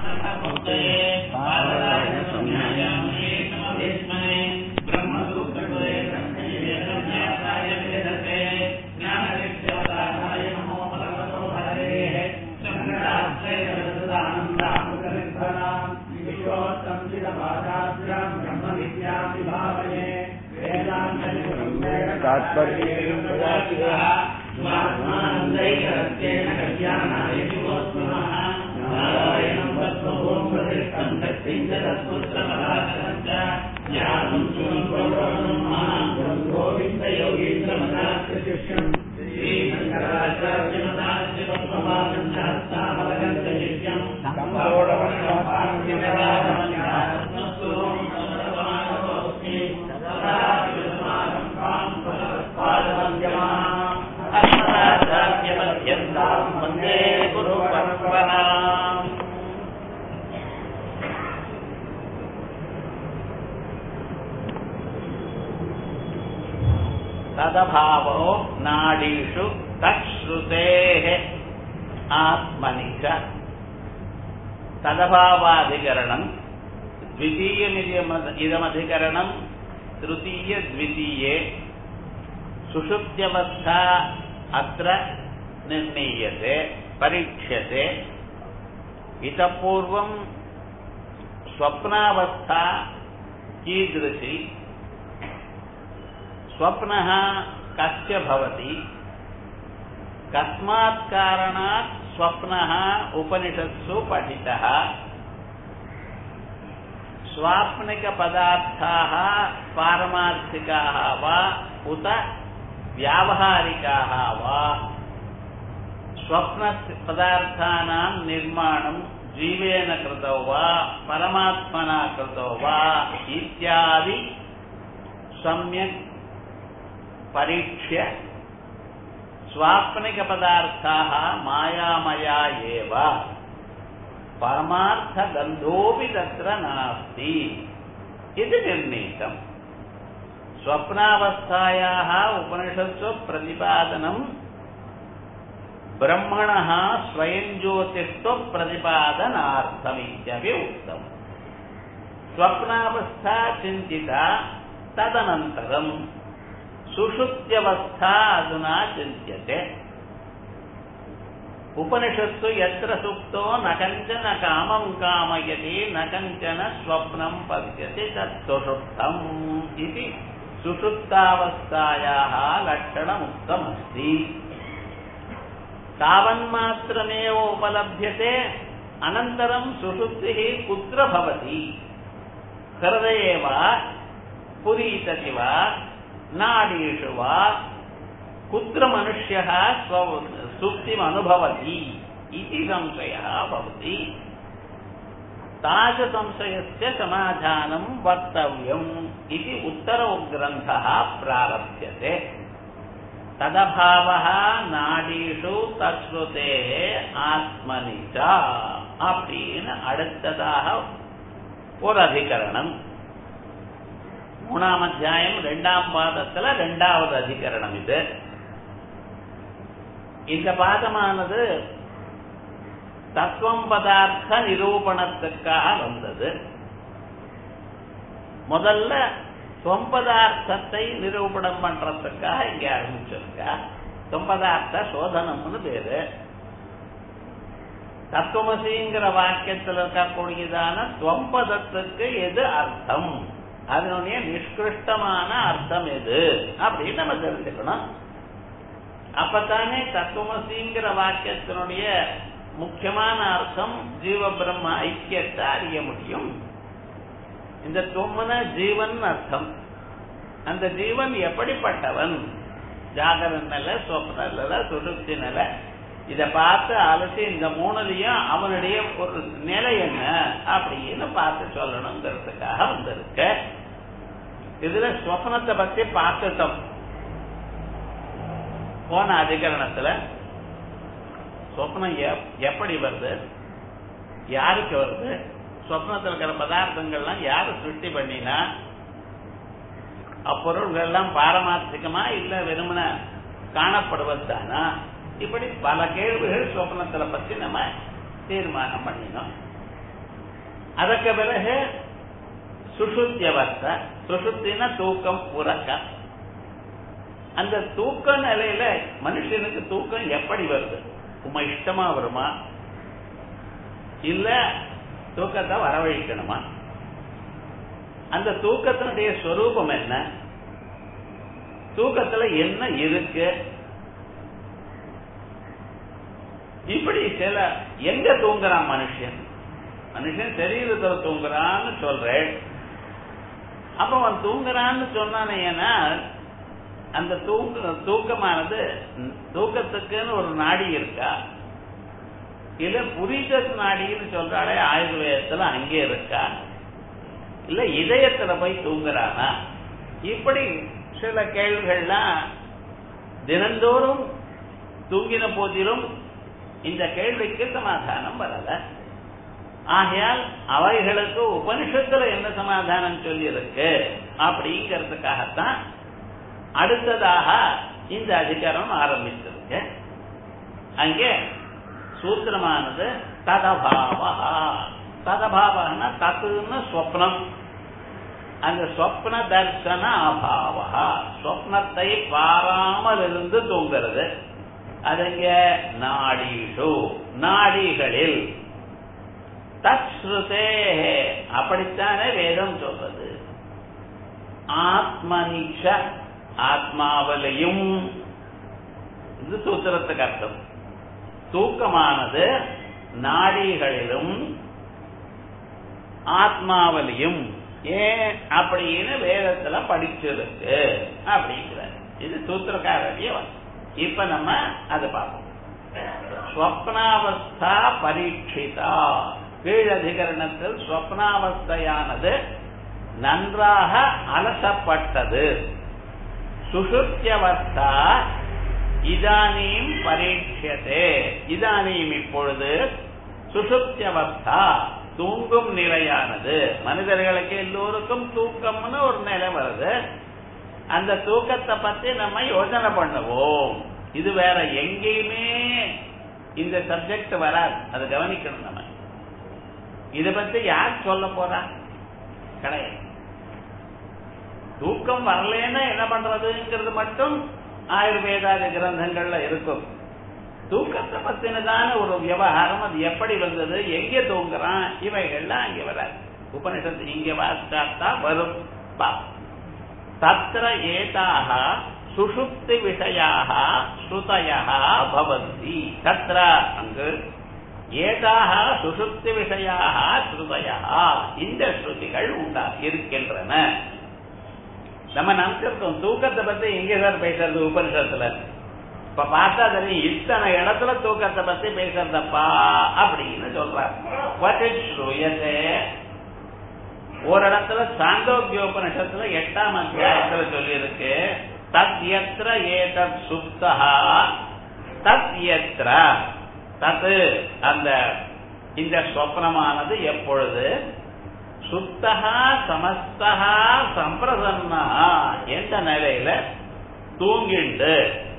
वन्दे गुरुपरम्पराम् तदभावो नाडीषु तच्छ्रुतेः आत्मनि च तदभावाधिकरणम् द्वितीयमिदम- इदमधिकरणम् तृतीयद्वितीये सुषुप्त्यवस्था अत्र निर्णीयते परीक्ष्यते इतः पूर्वम् स्वप्नावस्था कीदृशी स्वप्नः कस्य भवति कस्मात् कारणात् स्वप्नः उपनिषत्सु पठितः स्वाप्निकपदार्थाः पारमार्थिकाः वा उत व्यावहारिकाः वा स्वप्नपदार्थानां निर्माणं जीवेन कृतौ वा परमात्मना कृतौ वा इत्यादि सम्यक् परीक्ष्य स्वाप्निकपदार्थाः मायामया एव परमार्थगन्धोऽपि तत्र नास्ति इति निर्णीतम् स्वप्नावस्थायाः उपनिषत्सु प्रतिपादनम् ब्रह्मणः स्वयं ज्योतिष्वप्रतिपादनार्थमित्यपि उक्तम् स्वप्नावस्था चिन्तिता तदनन्तरम् सुषुप्त्यवस्था अधुना चिन्त्यते उपनिषत्सु यत्र सुप्तो न कञ्चन कामं कामयति न कञ्चन स्वप्नं पश्यति तत् सुषुप्तम् इति सुषुप्तावस्थायाः लक्षणमुक्तमस्ति तावन्मात्रमेव उपलभ्यते अनन्तरं सुषुप्तिः कुत्र भवति हृदये वा पुरीतति वा नाडीषु वा कुत्र मनुष्यः स्व सुप्तिमनुभवति इति संशयः भवति तादृशसंशयस्य समाधानं वक्तव्यम् इति उत्तरग्रन्थः प्रारभ्यते तदभावः नाडीषु தஸ்ருதேः ஆத்மனி ச அப்படின்னு அடுத்ததாக ஒரு அதிகரணம் மூணாம் அத்தியாயம் ரெண்டாம் பாதத்துல ரெண்டாவது அதிகரணம் இது இந்த பாதமானது தத்துவம் பதார்த்த நிரூபணத்துக்காக வந்தது முதல்ல சொம்பதார்த்தத்தை நிரூபணம் பண்றதுக்காக இங்க ஆரம்பிச்சிருக்கா சொம்பதார்த்த சோதனம்னு பேரு தத்துவமசிங்கிற வாக்கியத்தில் இருக்கக்கூடியதான ஸ்வம்பதத்துக்கு எது அர்த்தம் அதனுடைய நிஷ்கிருஷ்டமான அர்த்தம் எது அப்படின்னு நம்ம தெரிஞ்சுக்கணும் அப்பத்தானே தத்துவமசிங்கிற வாக்கியத்தினுடைய முக்கியமான அர்த்தம் ஜீவ பிரம்ம ஐக்கியத்தை அறிய முடியும் இந்த தும்மன ஜீவன் அர்த்தம் அந்த ஜீவன் எப்படிப்பட்டவன் ஜாகர நிலை சொப்ன நிலை சுடுப்தி நிலை இத பார்த்து அலசி இந்த மூணுலையும் அவனுடைய ஒரு நிலை என்ன அப்படின்னு பார்த்து சொல்லணுங்கிறதுக்காக வந்திருக்க இதுல ஸ்வப்னத்தை பத்தி பார்த்துட்டோம் போன அதிகரணத்துல சொப்னம் எப்படி வருது யாருக்கு வருது சொப்னத்தில் இருக்கிற பதார்த்தங்கள்லாம் யாரு சிருஷ்டி பண்ணினா அப்பொருள்கள் எல்லாம் பாரமார்த்திகமா இல்ல வெறுமன காணப்படுவதுதானா இப்படி பல கேள்விகள் சொப்னத்துல பத்தி நம்ம தீர்மானம் பண்ணினோம் அதற்கு பிறகு சுசுத்தியவஸ்தை சுசுத்தின தூக்கம் உறக்கம் அந்த தூக்க நிலையில மனுஷனுக்கு தூக்கம் எப்படி வருது உமா இஷ்டமா வருமா இல்ல தூக்கத்தை வரவழைக்கணுமா அந்த தூக்கத்தினுடைய ஸ்வரூபம் என்ன தூக்கத்துல என்ன இருக்கு இப்படி சில எங்க தூங்குறான் மனுஷன் மனுஷன் சரீரத்துல தூங்குறான்னு சொல்றேன் அப்ப அவன் தூங்குறான்னு சொன்னானே ஏன்னா அந்த தூக்க தூக்கமானது தூக்கத்துக்குன்னு ஒரு நாடி இருக்கா இல்ல புரித நாடின்னு சொல்றாலே ஆயுர்வேதத்துல அங்கே இருக்கா இல்ல இதயத்துல போய் தூங்குறானா இப்படி சில கேள்விகள்லாம் தினந்தோறும் தூங்கின போதிலும் இந்த கேள்விக்கு சமாதானம் வரல ஆகையால் அவைகளுக்கு உபனிஷத்துல என்ன சமாதானம் சொல்லி இருக்கு அப்படிங்கிறதுக்காகத்தான் அடுத்ததாக இந்த அதிகாரம் ஆரம்பிச்சிருக்கு அங்கே சூத்திரமானது ததபாவா ததபாவனா தத்துன்னு ஸ்வப்னம் அந்த ஸ்வப்ன தர்சன அபாவா ஸ்வப்னத்தை பாராமல் இருந்து தூங்குறது அதுங்க நாடீஷு நாடிகளில் தத்ஸ்ருதே அப்படித்தானே வேதம் சொல்றது ஆத்மனிஷ ஆத்மாவிலையும் இது சூத்திரத்துக்கு அர்த்தம் தூக்கமானது நாடிகளிலும் ஆத்மாவிலையும் ஏன் அப்படின்னு வேதத்துல படிச்சிருக்கு அப்படிங்கிற இது சூத்திரக்காரரிய இப்ப நம்ம அதை பார்ப்போம் ஸ்வப்னாவஸ்தா பரீட்சிதா கீழதிகரணத்தில் ஸ்வப்னாவஸ்தையானது நன்றாக அலசப்பட்டது சுசுத்தியவஸ்தா இதானீம் பரீட்சதே இதானீம் இப்பொழுது சுசுத்தியவஸ்தா தூங்கும் நிலையானது மனிதர்களுக்கு எல்லோருக்கும் தூக்கம்னு ஒரு நிலை வருது அந்த தூக்கத்தை பத்தி நம்ம யோசனை பண்ணுவோம் இது வேற எங்கேயுமே இந்த சப்ஜெக்ட் வராது அது கவனிக்கணும் நம்ம இதை பத்தி யார் சொல்ல போறா கிடையாது தூக்கம் வரலன்னா என்ன பண்றதுங்கிறது மட்டும் ஆயுர்வேதாதி கிரந்தங்கள்ல இருக்கும் தூக்கத்தை பத்தினதான ஒரு விவகாரம் அது எப்படி வந்தது எங்க தூங்குறான் இவைகள்லாம் அங்க வராது உபனிஷத்து இங்க வாசித்தா வரும் தத்திர ஏதாக சுஷுப்தி விஷயாக ஸ்ருதயா பவந்தி தத்திர அங்கு ஏதாக சுசுப்தி விஷயாக ஸ்ருதயா இந்த ஸ்ருதிகள் உண்டா இருக்கின்றன நம்ம நினைச்சிருக்கோம் தூக்கத்தை பத்தி எங்க சார் பேசுறது உபனிஷத்துல இப்ப பார்த்தா தெரியும் இத்தனை இடத்துல தூக்கத்தை பத்தி பேசுறதப்பா அப்படின்னு சொல்றாங்க ஒரு இடத்துல சாந்தோக்கியோபனிஷத்துல எட்டாம் அத்தியாயத்துல சொல்லி இருக்கு தத் எத்திர ஏதத் சுப்தா தத் எத்திர தத்து அந்த இந்த சொப்னமானது எப்பொழுது சுத்தகா சமஸ்தகா சம்பிரசன்னா எந்த நிலையில தூங்கிண்டு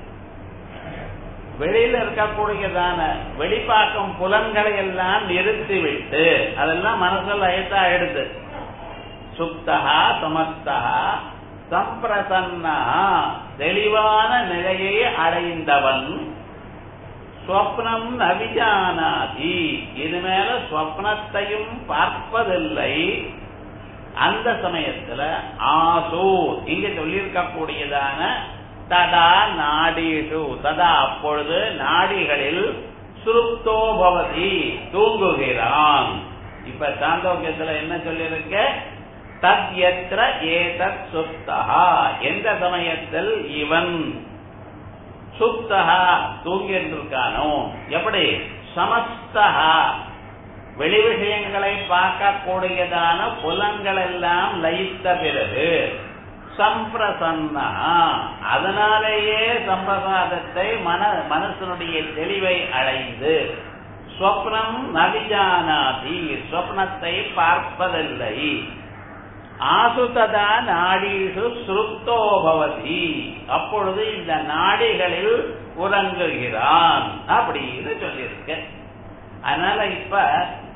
வெளியில இருக்கக்கூடியதான வெளிப்பாக்கம் புலன்களை எல்லாம் நிறுத்திவிட்டு அதெல்லாம் மனசுல அயத்தா எடுத்து சுப்தகா சமஸ்தகா சம்பிரசன்னா தெளிவான நிலையை அடைந்தவன் ஸ்வப்னம் நவிஜானாதி இது மேல ஸ்வப்னத்தையும் பார்ப்பதில்லை அந்த சமயத்துல ஆசு இங்க சொல்லியிருக்கக்கூடியதான ததா நாடீஷு ததா அப்பொழுது நாடிகளில் சுருப்தோ பவதி தூங்குகிறான் இப்ப சாந்தோக்கியத்துல என்ன சொல்லியிருக்க தத் எத்திர ஏதத் சுப்தகா எந்த சமயத்தில் இவன் சுப்தகா தூங்கிட்டு இருக்கானோ எப்படி சமஸ்தகா வெளி விஷயங்களை பார்க்கக்கூடியதான புலன்கள் எல்லாம் லயித்த பிறகு சம்பிரசன்னா அதனாலேயே சம்பிரசாதத்தை மன மனசனுடைய தெளிவை அடைந்து ஸ்வப்னம் நவிஜானாதி ஸ்வப்னத்தை பார்ப்பதில்லை ஆசுததா நாடீஷு ஸ்ருப்தோ பவதி அப்பொழுது இந்த நாடிகளில் உறங்குகிறான் அப்படின்னு சொல்லியிருக்க அதனால இப்ப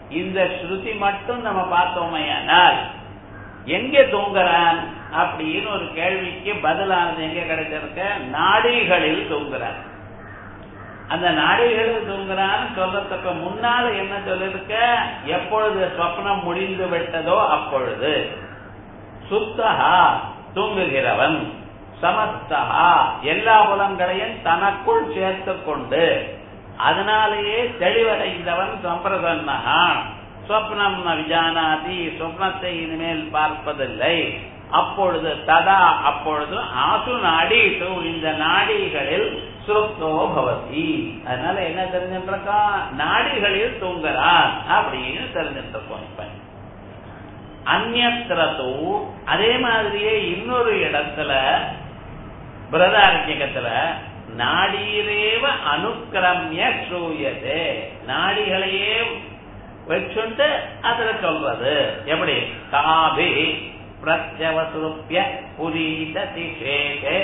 இந்த ஸ்ருதி மட்டும் நம்ம பார்த்தோமையானால் எங்கே தூங்குறான் அப்படின்னு ஒரு கேள்விக்கு பதிலானது எங்க கிடைச்சிருக்க நாடிகளில் தூங்குறான் அந்த நாடிகளில் தூங்குறான்னு சொல்றதுக்கு முன்னால என்ன சொல்லிருக்க எப்பொழுது சொப்னம் முடிந்து விட்டதோ அப்பொழுது சுத்தகா தூங்குகிறவன் சமஸ்தகா எல்லா புலங்களையும் தனக்குள் சேர்த்து கொண்டு அதனாலேயே தெளிவடைந்தவன் சம்பிரசன்னகா சொப்னம் விஜானாதி சொப்னத்தை இனிமேல் பார்ப்பதில்லை அப்பொழுது ததா அப்பொழுது ஆசு நாடிட்டு இந்த நாடிகளில் சுருப்தோ பவதி அதனால என்ன தெரிஞ்சிருக்கோம் நாடிகளில் தூங்குறான் அப்படின்னு தெரிஞ்சிருக்கோம் இப்ப அந்நத்திரத்தோ அதே மாதிரியே இன்னொரு இடத்துல பிரதாரண்யகத்துல நாடீரேவ அனுக்கிரமிய ஸ்ரூயதே நாடிகளையே வச்சுட்டு அதுல சொல்றது எப்படி காபி பிரத்யவசுருப்பிய புரீத திசேகே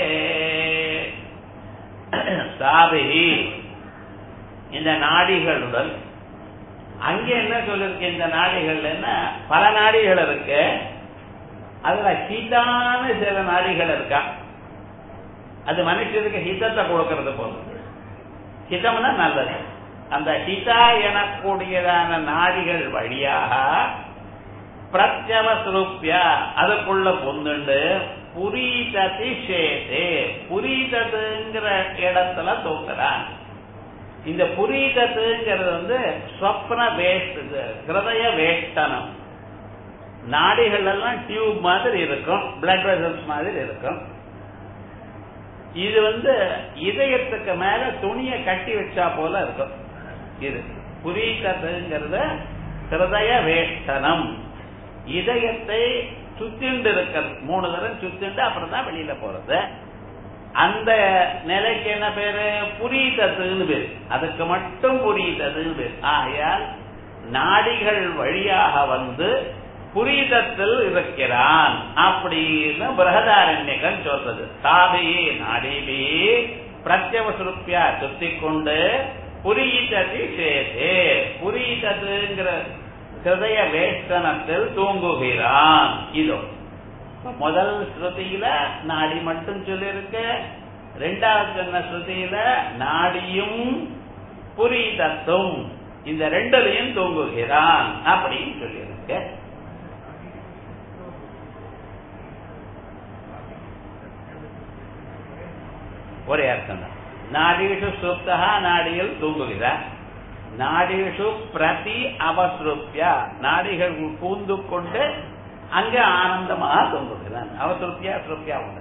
சாபிகி இந்த நாடிகளுடன் அங்க என்ன சொல்லிருக்கு இந்த நாடிகள் என்ன பல நாடிகள் இருக்கு அதுல ஹிதான சில நாடிகள் இருக்கா அது மனுஷனுக்கு ஹிதத்தை கொடுக்கறது போதும் ஹிதம்னா நல்லது அந்த ஹிதா எனக்கூடியதான நாடிகள் வழியாக பிரத்யவஸ்ரூப்பியா அதுக்குள்ள பொந்துண்டு புரீததி சேதே புரீததுங்கிற இடத்துல தூக்குறான் இந்த புரீதத்துங்கிறது வந்து ஸ்வப்ன வேஷ்ட் ஹிருதய வேஷ்டனம் நாடிகள் எல்லாம் டியூப் மாதிரி இருக்கும் பிளட் வெசல்ஸ் மாதிரி இருக்கும் இது வந்து இதயத்துக்கு மேல துணியை கட்டி வச்சா போல இருக்கும் இது புரீதத்துங்கிறத ஹிருதய வேஷ்டனம் இதயத்தை சுத்திண்டு இருக்கிறது மூணு தரம் சுத்திண்டு அப்புறம் தான் வெளியில போறது அந்த நிலைக்கு என்ன பேரு புரீதத்துன்னு பேரு அதுக்கு மட்டும் புரீதத்துன்னு பேரு ஆகையால் நாடிகள் வழியாக வந்து புரீதத்தில் இருக்கிறான் அப்படின்னு பிரகதாரண்யகன் சொல்றது சாபி நாடிபி பிரத்யவசுருப்பியா சுத்தி கொண்டு புரீததி சேதே புரீதத்துங்கிற ஹிருதய வேஷ்டனத்தில் தூங்குகிறான் இதோ முதல் ஸ்ருதியில நாடி மட்டும் சொல்லியிருக்க ரெண்டாவது சொன்ன ஸ்ருதியில நாடியும் புரீதத்தும் இந்த ரெண்டுலையும் தூங்குகிறான் அப்படின்னு சொல்லியிருக்க ஒரே அர்த்தம் தான் நாடீஷு சுப்தா நாடியில் தூங்குகிறார் நாடீஷு பிரதி அவசுருப்பியா நாடிகள் பூந்து கொண்டு அங்க ஆனந்தமாக தோன்றுகிறான் அவசுருப்பியா சுருப்பியா உண்டு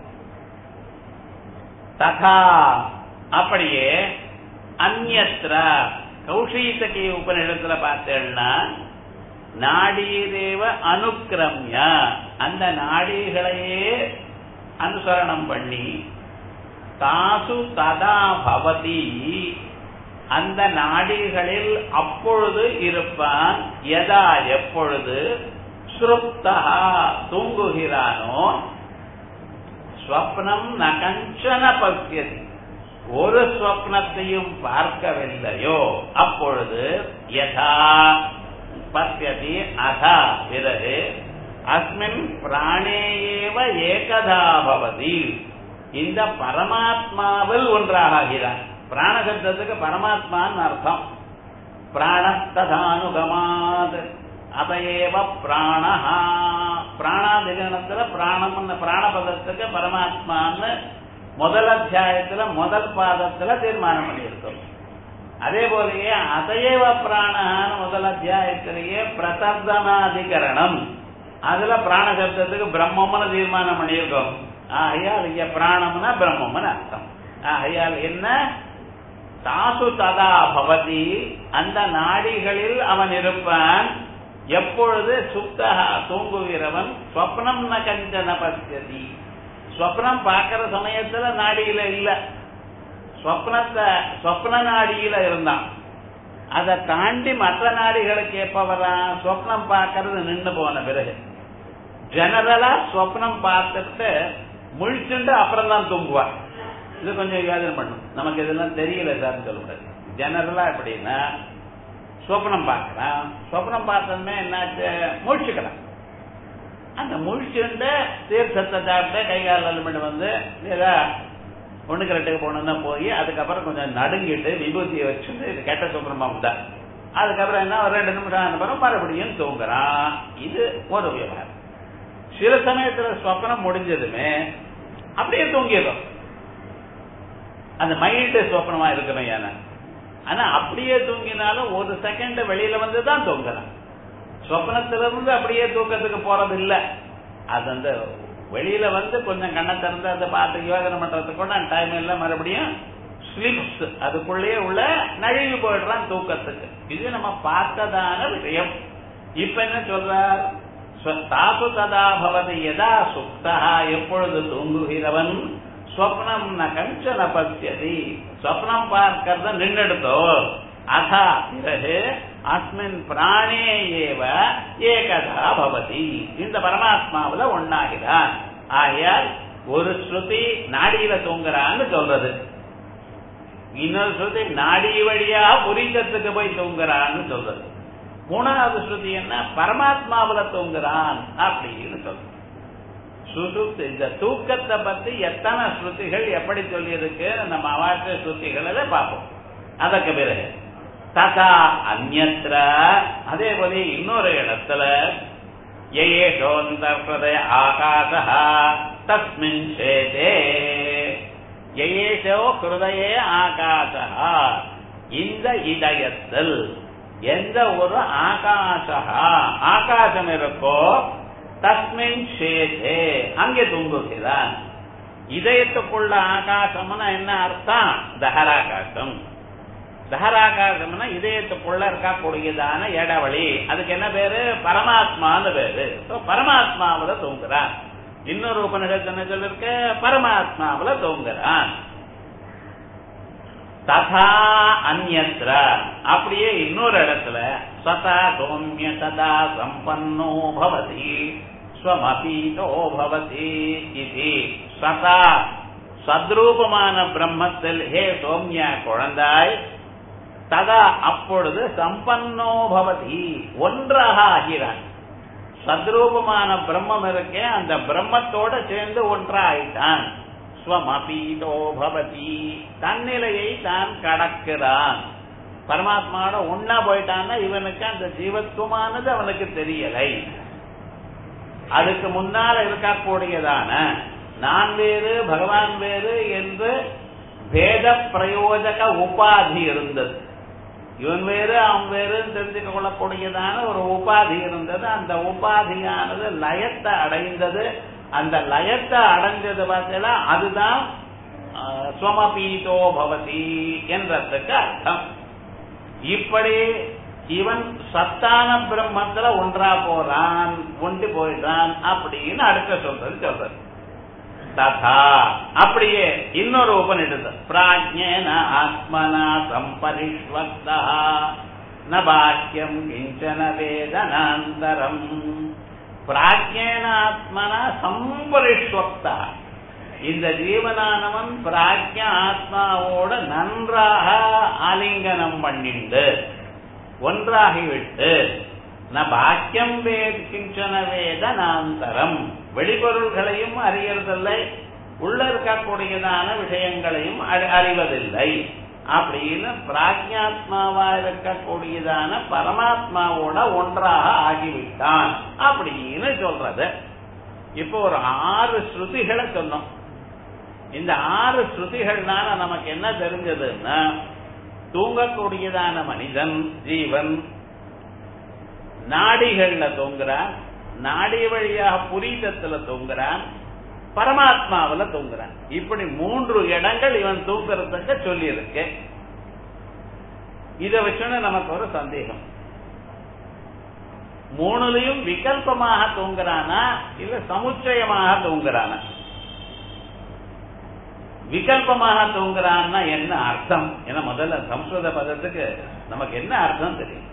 ததா அப்படியே அந்நத்திர கௌஷீசகி உபநிடத்துல பார்த்தேன்னா நாடீரேவ அனுக்கிரமிய அந்த நாடிகளையே அனுசரணம் பண்ணி தாசு ததா பவதி அந்த நாடிகளில் அப்பொழுது இருப்பான் எதா எப்பொழுது ஸ்ருப்தா தூங்குகிறானோ ஸ்வப்னம் நகஞ்சன பசியது ஒரு ஸ்வப்னத்தையும் பார்க்கவில்லையோ அப்பொழுது யதா பசியதி அதா பிறகு அஸ்மின் பிராணேயேவ ஏகதா பவதி இந்த பரமாத்மாவில் ஒன்றாகிறான் பிராணசப்தத்துக்கு பரமாத்மான்னு அர்த்தம் பிராணஸ்ததானுகமாத் அதையேவ பிராணஹா பிராணாதிகரணத்துல பிராணம் பிராணபதத்துக்கு பரமாத்மான்னு முதல் அத்தியாயத்துல முதல் பாதத்துல தீர்மானம் பண்ணியிருக்கோம் அதே போலயே அதையேவ பிராணஹான்னு முதல் அத்தியாயத்திலேயே பிரசர்தனாதிகரணம் அதுல பிராணசப்தத்துக்கு பிரம்மம்னு தீர்மானம் பண்ணியிருக்கோம் ஆகையால் இங்க பிராணம்னா பிரம்மம்னு அர்த்தம் ஆகையால் என்ன தாசு ததா பவதி அந்த நாடிகளில் அவன் இருப்பான் எப்பொழுது சுத்தகா தூங்குகிறவன் ஸ்வப்னம் ந கஞ்சன பசியதி ஸ்வப்னம் பார்க்கிற சமயத்துல நாடியில இல்ல ஸ்வப்னத்தை ஸ்வப்ன நாடியில இருந்தான் அதை தாண்டி மற்ற நாடிகளுக்கு எப்ப வரான் ஸ்வப்னம் பார்க்கறது நின்று போன பிறகு ஜெனரலா ஸ்வப்னம் பார்த்துட்டு முழிச்சுட்டு அப்புறம் தான் தூங்குவான் இது கொஞ்சம் யோஜனை பண்ணும் நமக்கு இதெல்லாம் தெரியல சார் சொல்லக்கூடாது ஜெனரலா எப்படின்னா சொப்னம் பார்க்கறான் சொப்னம் பார்த்ததுமே என்னாச்சு முழிச்சுக்கிறான் அந்த முழிச்சுண்டு தீர்த்தத்தை சாப்பிட்டு கை கால் அலுமிட்டு வந்து ஏதா ஒண்ணுக்கு ரெண்டுக்கு போகணும்னா போய் அதுக்கப்புறம் கொஞ்சம் நடுங்கிட்டு விபூதியை வச்சுட்டு இது கெட்ட சுப்பிரமம் தான் அதுக்கப்புறம் என்ன ஒரு ரெண்டு நிமிஷம் ஆன பிறகு மறுபடியும் தூங்குறான் இது ஒரு விவகாரம் சில சமயத்துல சொப்பனம் முடிஞ்சதுமே அப்படியே தூங்கிடும் அந்த மைல்டு சொப்பனமா இருக்கணும் ஏன்னா ஆனா அப்படியே தூங்கினாலும் ஒரு செகண்ட் வெளியில வந்து தான் தூங்குறான் சொப்னத்திலிருந்து அப்படியே தூக்கத்துக்கு போறது இல்ல அது அந்த வெளியில வந்து கொஞ்சம் கண்ணை திறந்து அதை பார்த்து யோசனை பண்றதுக்கு கூட டைம் இல்ல மறுபடியும் ஸ்லிப்ஸ் அதுக்குள்ளேயே உள்ள நழுவி போயிடுறான் தூக்கத்துக்கு இது நம்ம பார்த்ததான விஷயம் இப்ப என்ன சொல்றார் தாசு ததா பவதி எதா சுக்தா எப்பொழுது தூங்குகிறவன் ஸ்வப்னம் ந கஞ்சன பசியதி ஸ்வப்னம் பார்க்கறத நின்னெடுத்தோ அதா பிறகு அஸ்மின் பிராணே ஏவ ஏகதா பவதி இந்த பரமாத்மாவுல ஒன்னாகிறான் ஆகையால் ஒரு ஸ்ருதி நாடியில தூங்குறான்னு சொல்றது இன்னொரு ஸ்ருதி நாடி வழியா புரிஞ்சத்துக்கு போய் தூங்குறான்னு சொல்றது மூணாவது ஸ்ருதி என்ன பரமாத்மாவுல தூங்குறான் அப்படின்னு சொல்றது சுசுப்தி இந்த தூக்கத்தை பத்தி எத்தனை ஸ்ருதிகள் எப்படி சொல்லியிருக்கு நம்ம அவாற்ற ஸ்ருதிகளை பார்ப்போம் அதற்கு பிறகு ததா அந்நத்திர அதே போல இன்னொரு இடத்துல யேஷோந்தர்பதய ஆகாச தஸ்மின் சேதே யேஷோ ஹிருதயே ஆகாச இந்த இதயத்தில் எந்த ஒரு ஆகாச ஆகாசம் இருக்கோ தஸ்மின் சேதே அங்கே தூங்குகிறான் இதயத்துக்குள்ள ஆகாசம்னா என்ன அர்த்தம் தஹராகாசம் தஹராகாசம்னா இதயத்துக்குள்ள இருக்கக்கூடியதான இடவழி அதுக்கு என்ன பேரு பரமாத்மான்னு பேரு பரமாத்மாவில தூங்குறான் இன்னொரு உபனிஷத்து என்ன சொல்லிருக்க பரமாத்மாவில தூங்குறான் ததா அந்நத்திர அப்படியே இன்னொரு இடத்துல சதா சௌமிய ததா சம்பன்னோ பவதி ஸ்வமபீதோ பவதி இது சதா சத்ரூபமான பிரம்மத்தில் ஹே சோம்யா குழந்தாய் ததா அப்பொழுது சம்பன்னோ பவதி ஒன்றாக ஆகிறான் சத்ரூபமான பிரம்மம் இருக்கே அந்த பிரம்மத்தோட சேர்ந்து ஒன்றாயிட்டான் ஸ்வமபீதோ பவதி தன்னிலையை தான் கடக்கிறான் பரமாத்மாவோட ஒன்னா போயிட்டான்னா இவனுக்கு அந்த ஜீவத்துவமானது அவனுக்கு தெரியலை அதுக்கு முன்னால் இருக்கக்கூடியதான நான் வேறு பகவான் வேறு என்று வேத பிரயோஜக உபாதி இருந்தது இவன் வேறு அவன் வேறுன்னு தெரிஞ்சுக்க கொள்ளக்கூடியதான ஒரு உபாதி இருந்தது அந்த உபாதியானது லயத்தை அடைந்தது அந்த லயத்தை அடைஞ்சது பார்த்தீங்களா அதுதான் ஸ்வமபீதோ பவதி என்றதுக்கு அர்த்தம் இப்படி இவன் சத்தான பிரம்மத்துல ஒன்றா போறான் ஒன்று போயிடுறான் அப்படின்னு அடுத்த சொல்றது சொல்றது ததா அப்படியே இன்னொரு உபனிஷத்து பிராஜ்யேன ஆத்மனா சம்பரிஷ்வக்தா ந பாக்கியம் கிஞ்சன வேதனாந்தரம் பிராஜ்யேன ஆத்மனா சம்பரிஷ்வக்தா இந்த ஜீவனானவன் பிராஜ்ய ஆத்மாவோட நன்றாக ஆலிங்கனம் பண்ணிண்டு ஒன்றாகிவிட்டு ந பாக்கியம் வேத கிஞ்சன வேதனாந்தரம் வெளிப்பொருள்களையும் அறியறதில்லை உள்ள இருக்கக்கூடியதான விஷயங்களையும் அறிவதில்லை அப்படின்னு பிராஜ்யாத்மாவா இருக்கக்கூடியதான பரமாத்மாவோட ஒன்றாக ஆகிவிட்டான் அப்படின்னு சொல்றது இப்போ ஒரு ஆறு ஸ்ருதிகளை சொன்னோம் இந்த ஆறு ஸ்ருதிகள்னால நமக்கு என்ன தெரிஞ்சதுன்னா தூங்கக்கூடியதான மனிதன் ஜீவன் நாடிகள்ல தூங்குறான் நாடி வழியாக புரீதத்துல தூங்குறான் பரமாத்மாவில தூங்குறான் இப்படி மூன்று இடங்கள் இவன் தூங்குறதுக்கு சொல்லி இருக்கு இத வச்சோன்னு நமக்கு ஒரு சந்தேகம் மூணுலையும் விகல்பமாக தூங்குறானா இல்ல சமுச்சயமாக தூங்குறானா விகல்பமாக தூங்குறான்னா என்ன அர்த்தம் ஏன்னா முதல்ல சம்ஸ்கிருத பதத்துக்கு நமக்கு என்ன அர்த்தம் தெரியும்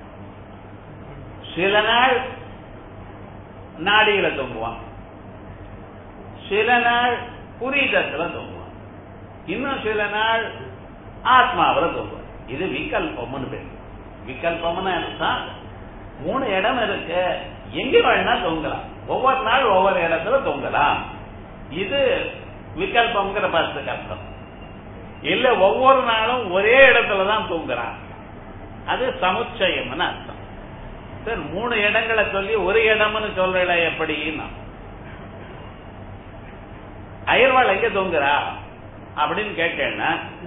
சில நாள் நாடியில தூங்குவான் சில நாள் புரீதத்துல தூங்குவான் இன்னும் சில நாள் ஆத்மாவில தூங்குவான் இது விகல்பம்னு பேர் விகல்பம்னு அர்த்தம் மூணு இடம் இருக்கு எங்க வேணா தூங்கலாம் ஒவ்வொரு நாள் ஒவ்வொரு இடத்துல தூங்கலாம் இது விகல்பம்ங்கிற பதத்துக்கு அர்த்தம் இல்ல ஒவ்வொரு நாளும் ஒரே இடத்துல தான் தூங்குறான் அது சமுச்சயம்னு அர்த்தம் சார் மூணு இடங்களை சொல்லி ஒரு இடம்னு சொல்ற எப்படின்னா அயர்வாள் எங்க தூங்குறா அப்படின்னு கேட்டேன்னா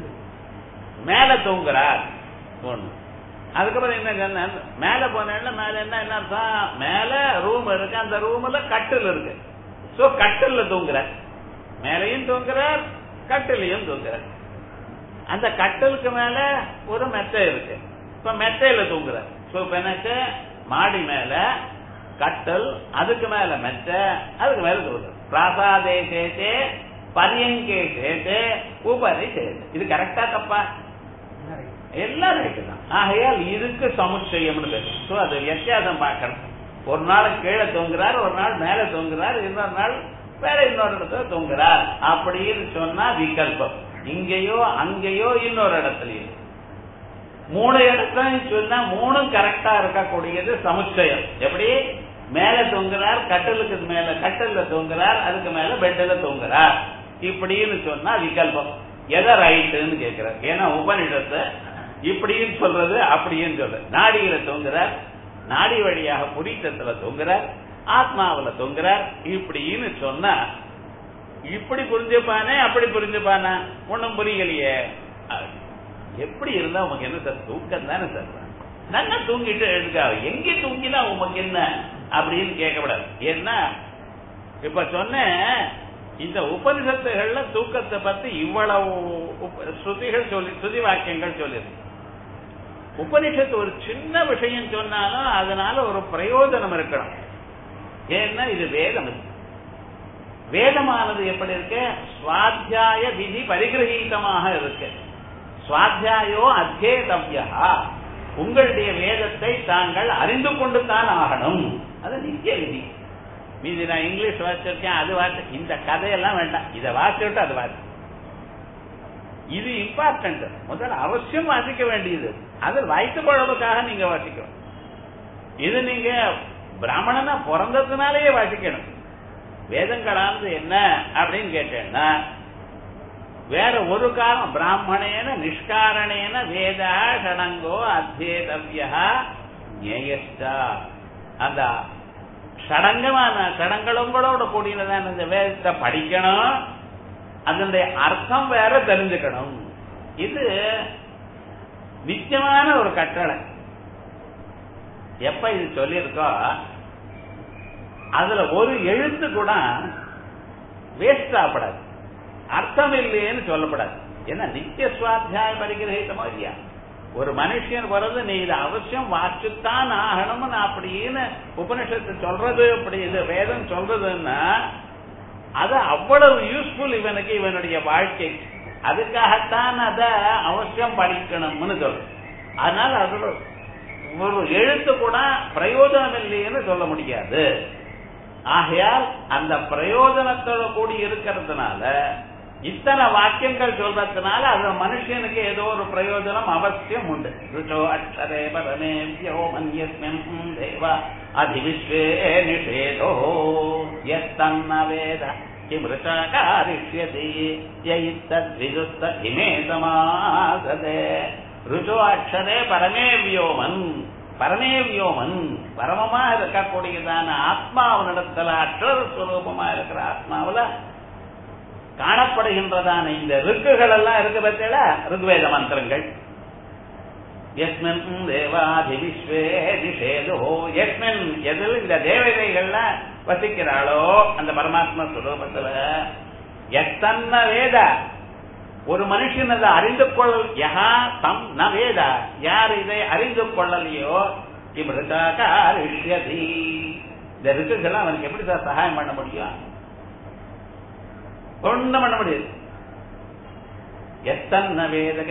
மேல தூங்குறார் ஒண்ணு அதுக்கப்புறம் என்ன சொன்ன மேல போனேன்னா மேல என்ன என்ன அர்த்தம் மேல ரூம் இருக்கு அந்த ரூம்ல கட்டில் இருக்கு சோ கட்டில்ல தூங்குறார் மேலையும் தூங்குறார் கட்டிலையும் தூங்குறார் அந்த கட்டிலுக்கு மேல ஒரு மெத்தை இருக்கு இப்ப மெத்தையில தூங்குறார் சோ இப்ப என்னாச்சு மாடி மேல கட்டல் அதுக்கு மேல மெத்தை அதுக்கு மேல தூங்குறார் பிராசாதே சேத்தே பரியங்கே சேத்தே உபரி சேத்து இது கரெக்டா தப்பா எல்லாம் ரைட்டு தான் ஆகையால் இதுக்கு சமுச்சயம்னு பேரு சோ அது வித்தியாசம் பார்க்கணும் ஒரு நாள் கீழே தூங்குறார் ஒரு நாள் மேல தூங்குறார் இன்னொரு நாள் வேற இன்னொரு இடத்துல தூங்குறார் அப்படின்னு சொன்னா விகல்பம் இங்கேயோ அங்கேயோ இன்னொரு இடத்துலயும் மூணு இடத்துலயும் சொன்னா மூணும் கரெக்டா இருக்கக்கூடியது சமுச்சயம் எப்படி மேல தூங்குறார் கட்டலுக்கு மேல கட்டல்ல தூங்குறார் அதுக்கு மேல பெட்டில் தூங்குறார் இப்படின்னு சொன்னா விகல்பம் எதை ரைட்டுன்னு கேட்கிறார் ஏன்னா உபனிடத்தை இப்படின்னு சொல்றது அப்படின்னு சொல்றது நாடியில தூங்குறார் நாடி வழியாக புரித்தத்துல தூங்குறார் ஆத்மாவில தூங்குறார் இப்படின்னு சொன்னா இப்படி புரிஞ்சுப்பானே அப்படி புரிஞ்சுப்பானா ஒண்ணும் புரியலையே எப்படி இருந்தா உமக்கு என்ன சார் தூக்கம் தானே சார் நல்லா தூங்கிட்டு எழுதுக்கா எங்க தூங்கினா உமக்கு என்ன அப்படின்னு கேட்கக்கூடாது ஏன்னா இப்ப சொன்ன இந்த உபனிஷத்துகள்ல தூக்கத்தை பத்தி இவ்வளவு ஸ்ருதிகள் சொல்லி ஸ்ருதி வாக்கியங்கள் சொல்லியிருக்கு உபனிஷத்து ஒரு சின்ன விஷயம் சொன்னாலும் அதனால ஒரு பிரயோஜனம் இருக்கணும் ஏன்னா இது வேதம் வேதமானது எப்படி இருக்கு சுவாத்தியாய விதி பரிகிரகீதமாக இருக்கு சுவாத்தியாயோ அத்தியேதவ்யா உங்களுடைய வேதத்தை தாங்கள் அறிந்து கொண்டு தான் ஆகணும் அது நித்திய விதி மீதி நான் இங்கிலீஷ் வாசிச்சிருக்கேன் அது வாசி இந்த கதையெல்லாம் வேண்டாம் இதை வாசிட்டு அது வாசி இது இம்பார்ட்டன்ட் முதல்ல அவசியம் வாசிக்க வேண்டியது அது வயிற்று குழம்புக்காக நீங்க வாசிக்கணும் இது நீங்க பிராமணனா பிறந்ததுனாலேயே வாசிக்கணும் வேதங்களானது என்ன அப்படின்னு கேட்டேன்னா வேற ஒரு காலம் பிராமணேன நிஷ்காரணேன வேதா ஷடங்கோ அத்தியேதவியா ஞேயஸ்டா அந்த ஷடங்கமான ஷடங்களங்களோட கூடியதான் இந்த வேதத்தை படிக்கணும் அதனுடைய அர்த்தம் வேற தெரிஞ்சுக்கணும் இது நிச்சயமான ஒரு கட்டளை எப்ப இது சொல்லியிருக்கோ அதுல ஒரு எழுத்து கூட வேஸ்ட் ஆகப்படாது அர்த்தம் இல்லையேன்னு சொல்லப்படாது ஏன்னா நித்திய சுவாத்தியாய பரிகிரகித்தமோ இல்லையா ஒரு மனுஷன் வர்றது நீ இதை அவசியம் வாசித்தான் ஆகணும்னு அப்படின்னு உபனிஷத்து சொல்றது அப்படி இது வேதம் சொல்றதுன்னா அது அவ்வளவு யூஸ்ஃபுல் இவனுக்கு இவனுடைய வாழ்க்கை அதுக்காகத்தான் அத அவசியம் படிக்கணும்னு சொல்றது அதனால அதுல ஒரு எழுத்து கூட பிரயோஜனம் இல்லைன்னு சொல்ல முடியாது ஆகையால் அந்த பிரயோஜனத்தோட கூடி இருக்கிறதுனால இத்தனை வாக்கியங்கள் சொல்றதுனால அது மனுஷனுக்கு ஏதோ ஒரு பிரயோஜனம் அவசியம் உண்டு ருச்சோ அக்ஷரே பரமேவ்யோ மன்யஸ்மின் தேவ அதிவிஸ்வே நிஷேதோ எத்தன்ன வேத கிம் ருச்சாகாரிஷ்யதி யயித்தத்விதுத்த இமே சமாசதே ருச்சோ அக்ஷரே பரமே வியோமன் பரமே வியோமன் பரமமா இருக்கக்கூடியதான ஆத்மாவனிடத்துல அற்றர் சுரூபமா இருக்கிற ஆத்மாவில காணப்படுகின்றதான இந்த ருக்குகள் எல்லாம் இருக்கு பத்தியில ருக்வேத மந்திரங்கள் எஸ்மின் தேவாதி விஸ்வே நிஷேதோ எஸ்மின் எதில் இந்த தேவதைகள்ல வசிக்கிறாளோ அந்த பரமாத்மா சுரூபத்துல எத்தன்ன வேத ஒரு மனுஷன் அதை அறிந்து கொள் யஹா தம் ந வேத யார் இதை அறிந்து கொள்ளலையோ இமிருதாகாரிஷ்யதி இந்த ருக்குகள் அவனுக்கு எப்படி சார் சகாயம் பண்ண முடியும் ஒண்ணும் பண்ண முடியாது எத்தன்ன வேதக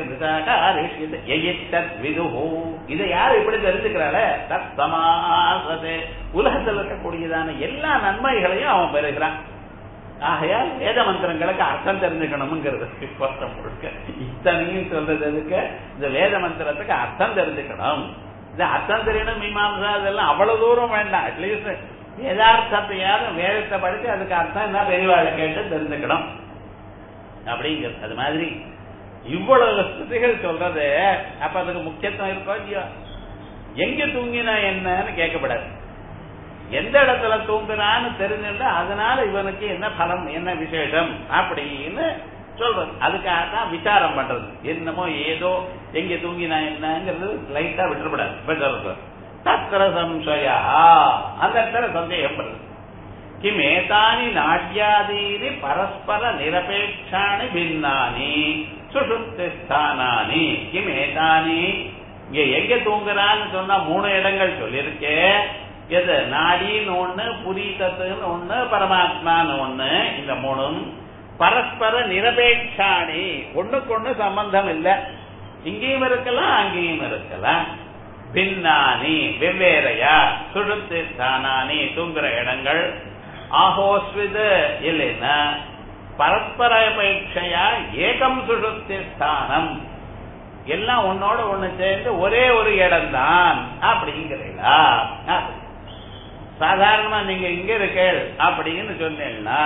விதுஹோ இதை யார் இப்படி தெரிஞ்சுக்கிறாள தத்தமாசதே உலகத்தில் இருக்கக்கூடியதான எல்லா நன்மைகளையும் அவன் பெறுகிறான் ஆகையால் வேத மந்திரங்களுக்கு அர்த்தம் தெரிஞ்சுக்கணும்ங்கிறது ஸ்பஷ்டம் முழுக்க இத்தனையும் சொல்றது எதுக்கு இந்த வேத மந்திரத்துக்கு அர்த்தம் தெரிஞ்சுக்கணும் இந்த அர்த்தம் தெரியணும் மீமாம்சா இதெல்லாம் அவ்வளவு தூரம் வேண்டாம் அட்லீஸ்ட் வேதார்த்தத்தையாவது வேதத்தை படிச்சு அதுக்கு அர்த்தம் என்ன பெரியவாளை கேட்டு தெரிஞ்சுக்கணும் அப்படிங்கிறது அது மாதிரி இவ்வளவு ஸ்துதிகள் சொல்றது அப்ப அதுக்கு முக்கியத்துவம் இருக்கோ இல்லையோ எங்க தூங்கினா என்னன்னு கேட்கப்படாது எந்த இடத்துல தூங்குறான்னு தெரிஞ்சுட்டா அதனால இவனுக்கு என்ன பலம் என்ன விசேஷம் அப்படின்னு சொல்றது அதுக்காக தான் விசாரம் பண்றது என்னமோ ஏதோ எங்க தூங்கினா என்னங்கிறது லைட்டா விட்டுறப்படாது விட்டுறது தத்திர சம்சயா அந்த இடத்துல சந்தேகம் பண்றது கிமேதானி நாட்யாதீனி பரஸ்பர நிரபேட்சாணி பின்னானி சுஷுப்தி ஸ்தானானி கிமேதானி இங்க எங்க தூங்குறான்னு சொன்னா மூணு இடங்கள் சொல்லியிருக்கே எது நாடின்னு ஒண்ணு புரீதத்துன்னு ஒண்ணு பரமாத்மான்னு ஒண்ணு இந்த மூணும் பரஸ்பர நிரபேட்சாணி ஒண்ணுக்கு ஒண்ணு சம்பந்தம் இல்ல இங்கேயும் இருக்கலாம் அங்கேயும் இருக்கலாம் பின்னானி வெவ்வேறையா சுழுத்து ஸ்தானானி தூங்குற இடங்கள் ஆஹோஸ்விது இல்லைன்னா பரஸ்பர அபேட்சையா ஏகம் சுழுத்தி ஸ்தானம் எல்லாம் உன்னோட ஒண்ணு சேர்ந்து ஒரே ஒரு இடம் தான் அப்படிங்கிறீங்களா சாதாரணமா நீங்க இங்க இருக்கேள் அப்படின்னு சொன்னீங்கன்னா